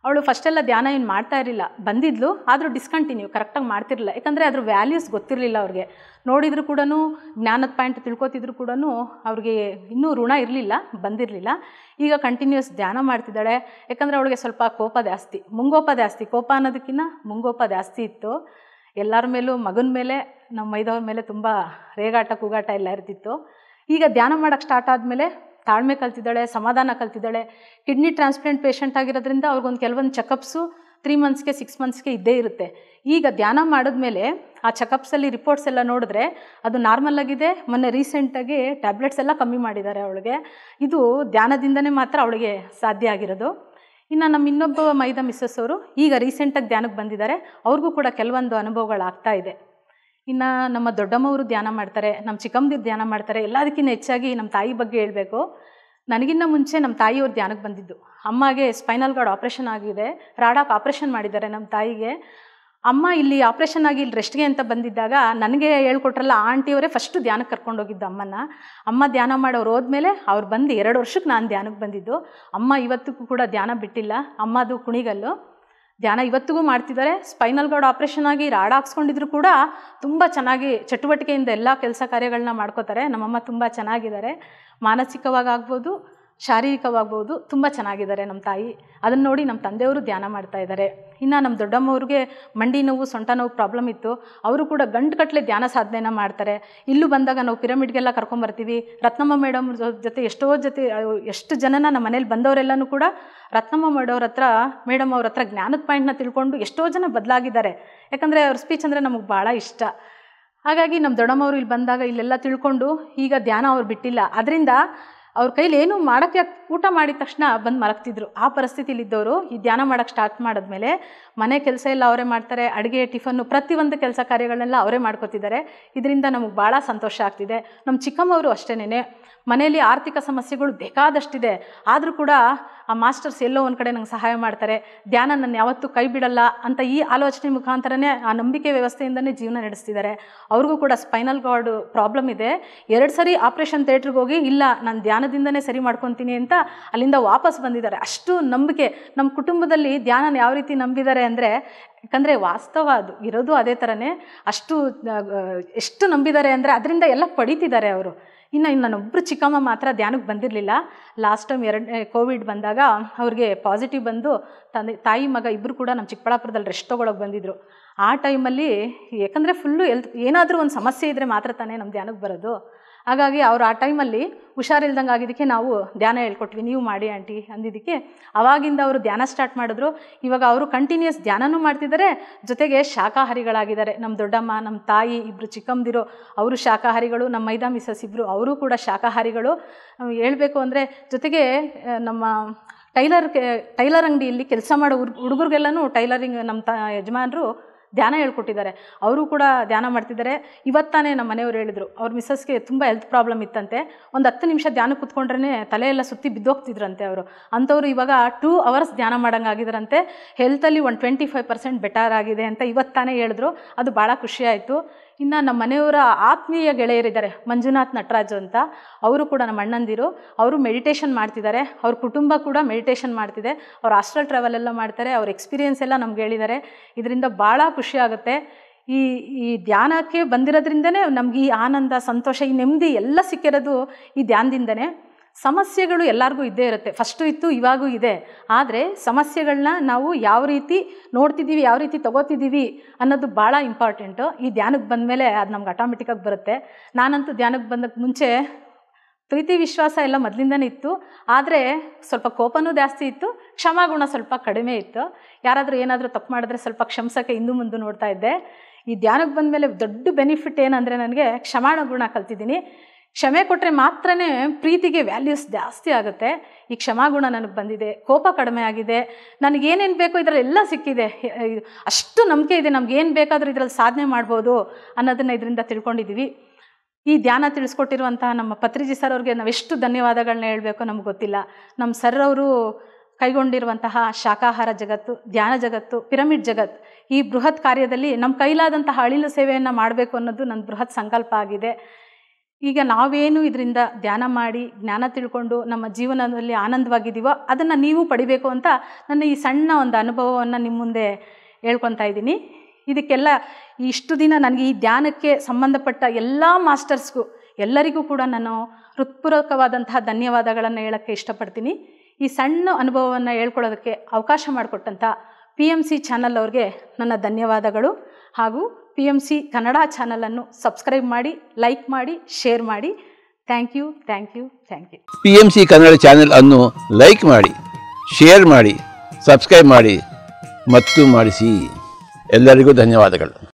ಅವಳು ಫಸ್ಟೆಲ್ಲ ಧ್ಯಾನ ಏನು ಮಾಡ್ತಾ ಇರಲಿಲ್ಲ ಬಂದಿದ್ಲು ಆದರೂ ಡಿಸ್ಕಂಟಿನ್ಯೂ ಕರೆಕ್ಟಾಗಿ ಮಾಡ್ತಿರಲಿಲ್ಲ ಯಾಕಂದರೆ ಅದ್ರ ವ್ಯಾಲ್ಯೂಸ್ ಗೊತ್ತಿರಲಿಲ್ಲ ಅವ್ರಿಗೆ ನೋಡಿದ್ರು ಕೂಡ ಜ್ಞಾನದ ಪಾಯಿಂಟ್ ತಿಳ್ಕೊತಿದ್ರು ಕೂಡ ಅವ್ರಿಗೆ ಇನ್ನೂ ಋಣ ಇರಲಿಲ್ಲ ಬಂದಿರಲಿಲ್ಲ ಈಗ ಕಂಟಿನ್ಯೂಸ್ ಧ್ಯಾನ ಮಾಡ್ತಿದ್ದಾಳೆ ಯಾಕಂದರೆ ಅವಳಿಗೆ ಸ್ವಲ್ಪ ಕೋಪ ಜಾಸ್ತಿ ಮುಂಗೋಪ ಜಾಸ್ತಿ ಕೋಪ ಅನ್ನೋದಕ್ಕಿಂತ ಮುಂಗೋಪ ಜಾಸ್ತಿ ಇತ್ತು ಎಲ್ಲರ ಮೇಲೂ ಮಗನ ಮೇಲೆ ನಮ್ಮ ಮೈದವ್ರ ಮೇಲೆ ತುಂಬ ರೇಗಾಟ ಕೂಗಾಟ ಎಲ್ಲ ಇರ್ತಿತ್ತು ಈಗ ಧ್ಯಾನ ಮಾಡೋಕ್ಕೆ ಸ್ಟಾರ್ಟ್ ಆದಮೇಲೆ ತಾಳ್ಮೆ ಕಲ್ತಿದ್ದಾಳೆ ಸಮಾಧಾನ ಕಲ್ತಿದ್ದಾಳೆ ಕಿಡ್ನಿ ಟ್ರಾನ್ಸ್ಪ್ಲಾಂಟ್ ಪೇಷಂಟ್ ಆಗಿರೋದ್ರಿಂದ ಅವ್ರಿಗೊಂದು ಕೆಲವೊಂದು ಚೆಕಪ್ಸು ತ್ರೀ ಮಂತ್ಸ್ಗೆ ಸಿಕ್ಸ್ ಮಂತ್ಸ್ಗೆ ಇದ್ದೇ ಇರುತ್ತೆ ಈಗ ಧ್ಯಾನ ಮಾಡಿದ್ಮೇಲೆ ಆ ಚೆಕಪ್ಸಲ್ಲಿ ರಿಪೋರ್ಟ್ಸ್ ಎಲ್ಲ ನೋಡಿದ್ರೆ ಅದು ನಾರ್ಮಲ್ ಆಗಿದೆ ಮೊನ್ನೆ ರೀಸೆಂಟಾಗಿ ಟ್ಯಾಬ್ಲೆಟ್ಸ್ ಎಲ್ಲ ಕಮ್ಮಿ ಮಾಡಿದ್ದಾರೆ ಅವಳಿಗೆ ಇದು ಧ್ಯಾನದಿಂದನೇ ಮಾತ್ರ ಅವಳಿಗೆ ಸಾಧ್ಯ ಆಗಿರೋದು ಇನ್ನು ನಮ್ಮ ಇನ್ನೊಬ್ಬ ಮೈದಾ ಮಿಸ್ಸಸ್ ಅವರು ಈಗ ರೀಸೆಂಟಾಗಿ ಧ್ಯಾನಕ್ಕೆ ಬಂದಿದ್ದಾರೆ ಅವ್ರಿಗೂ ಕೂಡ ಕೆಲವೊಂದು ಅನುಭವಗಳಾಗ್ತಾ ಇದೆ ಇನ್ನು ನಮ್ಮ ದೊಡ್ಡಮ್ಮವರು ಧ್ಯಾನ ಮಾಡ್ತಾರೆ ನಮ್ಮ ಚಿಕ್ಕಮ್ಮದಿರು ಧ್ಯಾನ ಮಾಡ್ತಾರೆ ಎಲ್ಲದಕ್ಕಿಂತ ಹೆಚ್ಚಾಗಿ ನಮ್ಮ ತಾಯಿ ಬಗ್ಗೆ ಹೇಳಬೇಕು ನನಗಿನ್ನ ಮುಂಚೆ ನಮ್ಮ ತಾಯಿಯವ್ರು ಧ್ಯಾನಕ್ಕೆ ಬಂದಿದ್ದು ಅಮ್ಮಗೆ ಸ್ಪೈನಲ್ ಗಾರ್ಡ್ ಆಪ್ರೇಷನ್ ಆಗಿದೆ ರಾಡಾಕ್ ಆಪ್ರೇಷನ್ ಮಾಡಿದ್ದಾರೆ ನಮ್ಮ ತಾಯಿಗೆ ಅಮ್ಮ ಇಲ್ಲಿ ಆಪ್ರೇಷನ್ ಆಗಿ ಇಲ್ಲಿ ರೆಸ್ಟ್ಗೆ ಅಂತ ಬಂದಿದ್ದಾಗ ನನಗೆ ಹೇಳ್ಕೊಟ್ರಲ್ಲ ಆಂಟಿಯವರೇ ಫಸ್ಟು ಧ್ಯಾನಕ್ಕೆ ಕರ್ಕೊಂಡೋಗಿದ್ದು ಅಮ್ಮನ ಅಮ್ಮ ಧ್ಯಾನ ಮಾಡೋರು ಹೋದ್ಮೇಲೆ ಅವ್ರು ಬಂದು ಎರಡು ವರ್ಷಕ್ಕೆ ನಾನು ಧ್ಯಾನಕ್ಕೆ ಬಂದಿದ್ದು ಅಮ್ಮ ಇವತ್ತಿಗೂ ಕೂಡ ಧ್ಯಾನ ಬಿಟ್ಟಿಲ್ಲ ಅಮ್ಮದು ಕುಣಿಗಲ್ಲು ಧ್ಯಾನ ಇವತ್ತಿಗೂ ಮಾಡ್ತಿದ್ದಾರೆ ಸ್ಪೈನಲ್ ಗಾರ್ಡ್ ಆಪ್ರೇಷನ್ ಆಗಿ ರಾಡ್ ಹಾಕ್ಸ್ಕೊಂಡಿದ್ರು ಕೂಡ ತುಂಬ ಚೆನ್ನಾಗಿ ಚಟುವಟಿಕೆಯಿಂದ ಎಲ್ಲ ಕೆಲಸ ಕಾರ್ಯಗಳನ್ನ ಮಾಡ್ಕೋತಾರೆ ನಮ್ಮಮ್ಮ ತುಂಬ ಚೆನ್ನಾಗಿದ್ದಾರೆ ಮಾನಸಿಕವಾಗಿ ಆಗ್ಬೋದು ಶಾರೀರಿಕವಾಗ್ಬೋದು ತುಂಬ ಚೆನ್ನಾಗಿದ್ದಾರೆ ನಮ್ಮ ತಾಯಿ ಅದನ್ನು ನೋಡಿ ನಮ್ಮ ತಂದೆಯವರು ಧ್ಯಾನ ಮಾಡ್ತಾ ಇದ್ದಾರೆ ಇನ್ನು ನಮ್ಮ ದೊಡ್ಡಮ್ಮವ್ರಿಗೆ ಮಂಡಿ ನೋವು ಸೊಂಟ ನೋವು ಪ್ರಾಬ್ಲಮ್ ಇತ್ತು ಅವರು ಕೂಡ ಗಂಟು ಕಟ್ಟಲೆ ಧ್ಯಾನ ಸಾಧನೆನ ಮಾಡ್ತಾರೆ ಇಲ್ಲೂ ಬಂದಾಗ ನಾವು ಪಿರಮಿಡ್ಗೆಲ್ಲ ಕರ್ಕೊಂಬರ್ತೀವಿ ರತ್ನಮ್ಮ ಮೇಡಮ್ ಜೊತೆ ಎಷ್ಟೋ ಜೊತೆ ಎಷ್ಟು ಜನನ ನಮ್ಮ ಮನೇಲಿ ಬಂದವರೆಲ್ಲನೂ ಕೂಡ ರತ್ನಮ್ಮ ಮೇಡವ್ರ ಹತ್ರ ಮೇಡಮ್ ಅವ್ರ ಹತ್ರ ಜ್ಞಾನದ ಪಾಯಿಂಟ್ನ ತಿಳ್ಕೊಂಡು ಎಷ್ಟೋ ಜನ ಬದಲಾಗಿದ್ದಾರೆ ಯಾಕಂದರೆ ಅವ್ರ ಸ್ಪೀಚ್ ಅಂದರೆ ನಮಗೆ ಭಾಳ ಇಷ್ಟ ಹಾಗಾಗಿ ನಮ್ಮ ದೊಡ್ಡಮ್ಮವರು ಇಲ್ಲಿ ಬಂದಾಗ ಇಲ್ಲೆಲ್ಲ ತಿಳ್ಕೊಂಡು ಈಗ ಧ್ಯಾನ ಅವ್ರು ಬಿಟ್ಟಿಲ್ಲ ಅದರಿಂದ ಅವ್ರ ಕೈಲಿ ಏನು ಮಾಡೋಕ್ಕೆ ಊಟ ಮಾಡಿದ ತಕ್ಷಣ ಬಂದು ಮಲಗ್ತಿದ್ರು ಆ ಪರಿಸ್ಥಿತಿಲಿದ್ದವರು ಈ ಧ್ಯಾನ ಮಾಡೋಕ್ಕೆ ಸ್ಟಾರ್ಟ್ ಮಾಡಿದ್ಮೇಲೆ ಮನೆ ಕೆಲಸ ಎಲ್ಲ ಅವರೇ ಮಾಡ್ತಾರೆ ಅಡುಗೆ ಟಿಫನ್ನು ಪ್ರತಿಯೊಂದು ಕೆಲಸ ಕಾರ್ಯಗಳನ್ನೆಲ್ಲ ಅವರೇ ಮಾಡ್ಕೋತಿದ್ದಾರೆ ಇದರಿಂದ ನಮಗೆ ಭಾಳ ಸಂತೋಷ ಆಗ್ತಿದೆ ನಮ್ಮ ಚಿಕ್ಕಮ್ಮವರು ಅಷ್ಟೇನೆ ಮನೆಯಲ್ಲಿ ಆರ್ಥಿಕ ಸಮಸ್ಯೆಗಳು ಬೇಕಾದಷ್ಟಿದೆ ಆದರೂ ಕೂಡ ಆ ಮಾಸ್ಟರ್ಸ್ ಎಲ್ಲೋ ಒಂದು ಕಡೆ ನಂಗೆ ಸಹಾಯ ಮಾಡ್ತಾರೆ ಧ್ಯಾನ ನನ್ನ ಯಾವತ್ತೂ ಕೈ ಬಿಡಲ್ಲ ಅಂತ ಈ ಆಲೋಚನೆ ಮುಖಾಂತರನೇ ಆ ನಂಬಿಕೆ ವ್ಯವಸ್ಥೆಯಿಂದನೇ ಜೀವನ ನಡೆಸ್ತಿದ್ದಾರೆ ಅವ್ರಿಗೂ ಕೂಡ ಸ್ಪೈನಲ್ ಕಾರ್ಡ್ ಪ್ರಾಬ್ಲಮ್ ಇದೆ ಎರಡು ಸರಿ ಆಪ್ರೇಷನ್ ಥಿಯೇಟ್ರಿಗೆ ಹೋಗಿ ಇಲ್ಲ ನಾನು ಧ್ಯಾನದಿಂದನೇ ಸರಿ ಮಾಡ್ಕೊತೀನಿ ಅಂತ ಅಲ್ಲಿಂದ ವಾಪಸ್ ಬಂದಿದ್ದಾರೆ ಅಷ್ಟು ನಂಬಿಕೆ ನಮ್ಮ ಕುಟುಂಬದಲ್ಲಿ ಧ್ಯಾನನ ಯಾವ ರೀತಿ ನಂಬಿದ್ದಾರೆ ಅಂದರೆ ಯಾಕಂದರೆ ವಾಸ್ತವ ಅದು ಇರೋದು ಅದೇ ಥರನೇ ಅಷ್ಟು ಆ, ಎಷ್ಟು ನಂಬಿದ್ದಾರೆ ಅಂದರೆ ಅದರಿಂದ ಎಲ್ಲ ಪಡಿತಿದ್ದಾರೆ ಅವರು ಇನ್ನು ಇನ್ನು ನನ್ನೊಬ್ಬರು ಚಿಕ್ಕಮ್ಮ ಮಾತ್ರ ಧ್ಯಾನಕ್ಕೆ ಬಂದಿರಲಿಲ್ಲ ಲಾಸ್ಟ್ ಟೈಮ್ ಎರಡನೇ ಕೋವಿಡ್ ಬಂದಾಗ ಅವ್ರಿಗೆ ಪಾಸಿಟಿವ್ ಬಂದು ತಂದೆ ತಾಯಿ ಮಗ ಇಬ್ಬರು ಕೂಡ ನಮ್ಮ ಚಿಕ್ಕಬಳ್ಳಾಪುರದಲ್ಲಿ ರೆಸ್ಟ್ ತೊಗೊಳಕ್ಕೆ ಬಂದಿದ್ದರು ಆ ಟೈಮಲ್ಲಿ ಯಾಕಂದರೆ ಫುಲ್ಲು ಎಲ್ ಏನಾದರೂ ಒಂದು ಸಮಸ್ಯೆ ಇದ್ದರೆ ಮಾತ್ರ ತಾನೇ ನಮ್ಮ ಧ್ಯಾನಕ್ಕೆ ಬರೋದು ಹಾಗಾಗಿ ಅವ್ರು ಆ ಟೈಮಲ್ಲಿ ಹುಷಾರಿಲ್ದಂಗೆ ಆಗಿದ್ದಕ್ಕೆ ನಾವು ಧ್ಯಾನ ಹೇಳ್ಕೊಟ್ವಿ ನೀವು ಮಾಡಿ ಆಂಟಿ ಅಂದಿದ್ದಕ್ಕೆ ಅವಾಗಿಂದ ಅವರು ಧ್ಯಾನ ಸ್ಟಾರ್ಟ್ ಮಾಡಿದ್ರು ಇವಾಗ ಅವರು ಕಂಟಿನ್ಯೂಸ್ ಧ್ಯಾನನೂ ಮಾಡ್ತಿದ್ದಾರೆ ಜೊತೆಗೆ ಶಾಕಾಹಾರಿಗಳಾಗಿದ್ದಾರೆ ನಮ್ಮ ದೊಡ್ಡಮ್ಮ ನಮ್ಮ ತಾಯಿ ಇಬ್ಬರು ಚಿಕ್ಕಮ್ಮದಿರು ಅವರು ಶಾಕಾಹಾರಿಗಳು ನಮ್ಮ ಮೈದಾ ಮಿಸಸ್ ಇಬ್ಬರು ಅವರು ಕೂಡ ಶಾಕಾಹಾರಿಗಳು ಹೇಳಬೇಕು ಅಂದರೆ ಜೊತೆಗೆ ಆ, ನಮ್ಮ ಟೈಲರ್ ಟೈಲರ್ ಅಂಗಡಿಯಲ್ಲಿ ಕೆಲಸ ಮಾಡೋ ಹುಡ್ ಹುಡುಗರಿಗೆಲ್ಲನೂ ಟೈಲರಿಂಗ್ ನಮ್ಮ ತ ಯಜಮಾನರು ಧ್ಯಾನ ಹೇಳ್ಕೊಟ್ಟಿದ್ದಾರೆ ಅವರು ಕೂಡ ಧ್ಯಾನ ಮಾಡ್ತಿದ್ದಾರೆ ಇವತ್ತಾನೇ ನಮ್ಮ ಮನೆಯವರು ಹೇಳಿದರು ಅವ್ರ ಮಿಸ್ಸಸ್ಗೆ ತುಂಬ ಹೆಲ್ತ್ ಪ್ರಾಬ್ಲಮ್ ಇತ್ತಂತೆ ಒಂದು ಹತ್ತು ನಿಮಿಷ ಧ್ಯಾನ ಕೂತ್ಕೊಂಡ್ರೆ ತಲೆ ಎಲ್ಲ ಸುತ್ತಿ ಬಿದ್ದೋಗ್ತಿದ್ರಂತೆ ಅವರು ಅಂಥವ್ರು ಇವಾಗ ಟೂ ಅವರ್ಸ್ ಧ್ಯಾನ ಮಾಡಂಗೆ ಆಗಿದ್ದಾರಂತೆ ಹೆಲ್ತಲ್ಲಿ ಒಂದು ಟ್ವೆಂಟಿ ಫೈವ್ ಪರ್ಸೆಂಟ್ ಬೆಟರ್ ಆಗಿದೆ ಅಂತ ಇವತ್ತಾನೇ ಹೇಳಿದ್ರು ಅದು ಭಾಳ ಖುಷಿ ಆಯಿತು ಇನ್ನು ನಮ್ಮ ಮನೆಯವರ ಆತ್ಮೀಯ ಗೆಳೆಯರಿದ್ದಾರೆ ಮಂಜುನಾಥ್ ನಟರಾಜು ಅಂತ ಅವರು ಕೂಡ ನಮ್ಮ ಅಣ್ಣಂದಿರು ಅವರು ಮೆಡಿಟೇಷನ್ ಮಾಡ್ತಿದ್ದಾರೆ ಅವ್ರ ಕುಟುಂಬ ಕೂಡ ಮೆಡಿಟೇಷನ್ ಮಾಡ್ತಿದೆ ಅವ್ರು ಹಾಸ್ಟೆಲ್ ಟ್ರಾವೆಲ್ ಎಲ್ಲ ಮಾಡ್ತಾರೆ ಅವ್ರ ಎಕ್ಸ್ಪೀರಿಯೆನ್ಸ್ ಎಲ್ಲ ನಮ್ಗೆ ಹೇಳಿದ್ದಾರೆ ಇದರಿಂದ ಭಾಳ ಖುಷಿ ಆಗುತ್ತೆ ಈ ಈ ಧ್ಯಾನಕ್ಕೆ ಬಂದಿರೋದ್ರಿಂದನೇ ನಮ್ಗೆ ಈ ಆನಂದ ಸಂತೋಷ ಈ ನೆಮ್ಮದಿ ಎಲ್ಲ ಸಿಕ್ಕಿರೋದು ಈ ಧ್ಯಾನದಿಂದನೇ ಸಮಸ್ಯೆಗಳು ಎಲ್ಲರಿಗೂ ಇದ್ದೇ ಇರುತ್ತೆ ಫಸ್ಟು ಇತ್ತು ಇವಾಗೂ ಇದೆ ಆದರೆ ಸಮಸ್ಯೆಗಳನ್ನ ನಾವು ಯಾವ ರೀತಿ ನೋಡ್ತಿದ್ದೀವಿ ಯಾವ ರೀತಿ ತಗೋತಿದ್ದೀವಿ ಅನ್ನೋದು ಭಾಳ ಇಂಪಾರ್ಟೆಂಟು ಈ ಧ್ಯಾನಕ್ಕೆ ಬಂದಮೇಲೆ ಅದು ನಮ್ಗೆ ಆಟೋಮೆಟಿಕ್ಕಾಗಿ ಬರುತ್ತೆ ನಾನಂತೂ ಧ್ಯಾನಕ್ಕೆ ಬಂದಕ್ಕೆ ಮುಂಚೆ ಪ್ರೀತಿ ವಿಶ್ವಾಸ ಎಲ್ಲ ಮೊದಲಿಂದನೇ ಇತ್ತು ಆದರೆ ಸ್ವಲ್ಪ ಕೋಪನೂ ಜಾಸ್ತಿ ಇತ್ತು ಕ್ಷಮಾಗುಣ ಸ್ವಲ್ಪ ಕಡಿಮೆ ಇತ್ತು ಯಾರಾದರೂ ಏನಾದರೂ ತಪ್ಪು ಮಾಡಿದ್ರೆ ಸ್ವಲ್ಪ ಕ್ಷಮಿಸೋಕ್ಕೆ ಹಿಂದೂ ಮುಂದೆ ನೋಡ್ತಾ ಇದ್ದೆ ಈ ಧ್ಯಾನಕ್ಕೆ ಬಂದಮೇಲೆ ದೊಡ್ಡ ಬೆನಿಫಿಟ್ ಏನಂದರೆ ನನಗೆ ಕ್ಷಮಾಣ ಗುಣ ಕಲ್ತಿದ್ದೀನಿ ಕ್ಷಮೆ ಕೊಟ್ಟರೆ ಮಾತ್ರನೇ ಪ್ರೀತಿಗೆ ವ್ಯಾಲ್ಯೂಸ್ ಜಾಸ್ತಿ ಆಗುತ್ತೆ ಈ ಕ್ಷಮಾಗುಣ ನನಗೆ ಬಂದಿದೆ ಕೋಪ ಕಡಿಮೆ ಆಗಿದೆ ನನಗೇನೇನು ಬೇಕೋ ಇದರಲ್ಲೆಲ್ಲ ಸಿಕ್ಕಿದೆ ಇದು ಅಷ್ಟು ನಂಬಿಕೆ ಇದೆ ನಮ್ಗೇನು ಬೇಕಾದರೂ ಇದರಲ್ಲಿ ಸಾಧನೆ ಮಾಡ್ಬೋದು ಅನ್ನೋದನ್ನು ಇದರಿಂದ ತಿಳ್ಕೊಂಡಿದ್ದೀವಿ ಈ ಧ್ಯಾನ ತಿಳಿಸ್ಕೊಟ್ಟಿರುವಂತಹ ನಮ್ಮ ಪತ್ರಿಜಿ ಸರ್ ಅವ್ರಿಗೆ ನಾವೆಷ್ಟು ಧನ್ಯವಾದಗಳನ್ನ ಹೇಳಬೇಕು ನಮ್ಗೆ ಗೊತ್ತಿಲ್ಲ ನಮ್ಮ ಸರ್ ಅವರು ಕೈಗೊಂಡಿರುವಂತಹ ಶಾಕಾಹಾರ ಜಗತ್ತು ಧ್ಯಾನ ಜಗತ್ತು ಪಿರಮಿಡ್ ಜಗತ್ ಈ ಬೃಹತ್ ಕಾರ್ಯದಲ್ಲಿ ನಮ್ಮ ಕೈಲಾದಂತಹ ಅಳಿಲು ಸೇವೆಯನ್ನು ಮಾಡಬೇಕು ಅನ್ನೋದು ನನ್ನ ಬೃಹತ್ ಸಂಕಲ್ಪ ಆಗಿದೆ ಈಗ ನಾವೇನು ಇದರಿಂದ ಧ್ಯಾನ ಮಾಡಿ ಜ್ಞಾನ ತಿಳ್ಕೊಂಡು ನಮ್ಮ ಜೀವನದಲ್ಲಿ ಆನಂದವಾಗಿದ್ದೀವೋ ಅದನ್ನು ನೀವು ಪಡಿಬೇಕು ಅಂತ ನನ್ನ ಈ ಸಣ್ಣ ಒಂದು ಅನುಭವವನ್ನು ನಿಮ್ಮ ಮುಂದೆ ಹೇಳ್ಕೊತಾ ಇದ್ದೀನಿ ಇದಕ್ಕೆಲ್ಲ ಇಷ್ಟು ದಿನ ನನಗೆ ಈ ಧ್ಯಾನಕ್ಕೆ ಸಂಬಂಧಪಟ್ಟ ಎಲ್ಲ ಮಾಸ್ಟರ್ಸ್ಗೂ ಎಲ್ಲರಿಗೂ ಕೂಡ ನಾನು ಹೃತ್ಪೂರ್ವಕವಾದಂತಹ ಧನ್ಯವಾದಗಳನ್ನು ಹೇಳೋಕ್ಕೆ ಇಷ್ಟಪಡ್ತೀನಿ ಈ ಸಣ್ಣ ಅನುಭವವನ್ನು ಹೇಳ್ಕೊಳ್ಳೋದಕ್ಕೆ ಅವಕಾಶ ಮಾಡಿಕೊಟ್ಟಂಥ ಪಿ ಎಮ್ ಸಿ ಚಾನಲ್ ಅವ್ರಿಗೆ ನನ್ನ ಧನ್ಯವಾದಗಳು ಹಾಗೂ ಪಿ ಎಮ್ ಸಿ ಕನ್ನಡ ಚಾನಲನ್ನು ಸಬ್ಸ್ಕ್ರೈಬ್ ಮಾಡಿ ಲೈಕ್ ಮಾಡಿ ಶೇರ್ ಮಾಡಿ thank you thank you thank you P M C Kannada channel ಅನ್ನು ಲೈಕ್ ಮಾಡಿ ಶೇರ್ ಮಾಡಿ ಸಬ್ಸ್ಕ್ರೈಬ್ ಮಾಡಿ ಮತ್ತು ಮಾಡಿಸಿ ಎಲ್ಲರಿಗೂ ಧನ್ಯವಾದಗಳು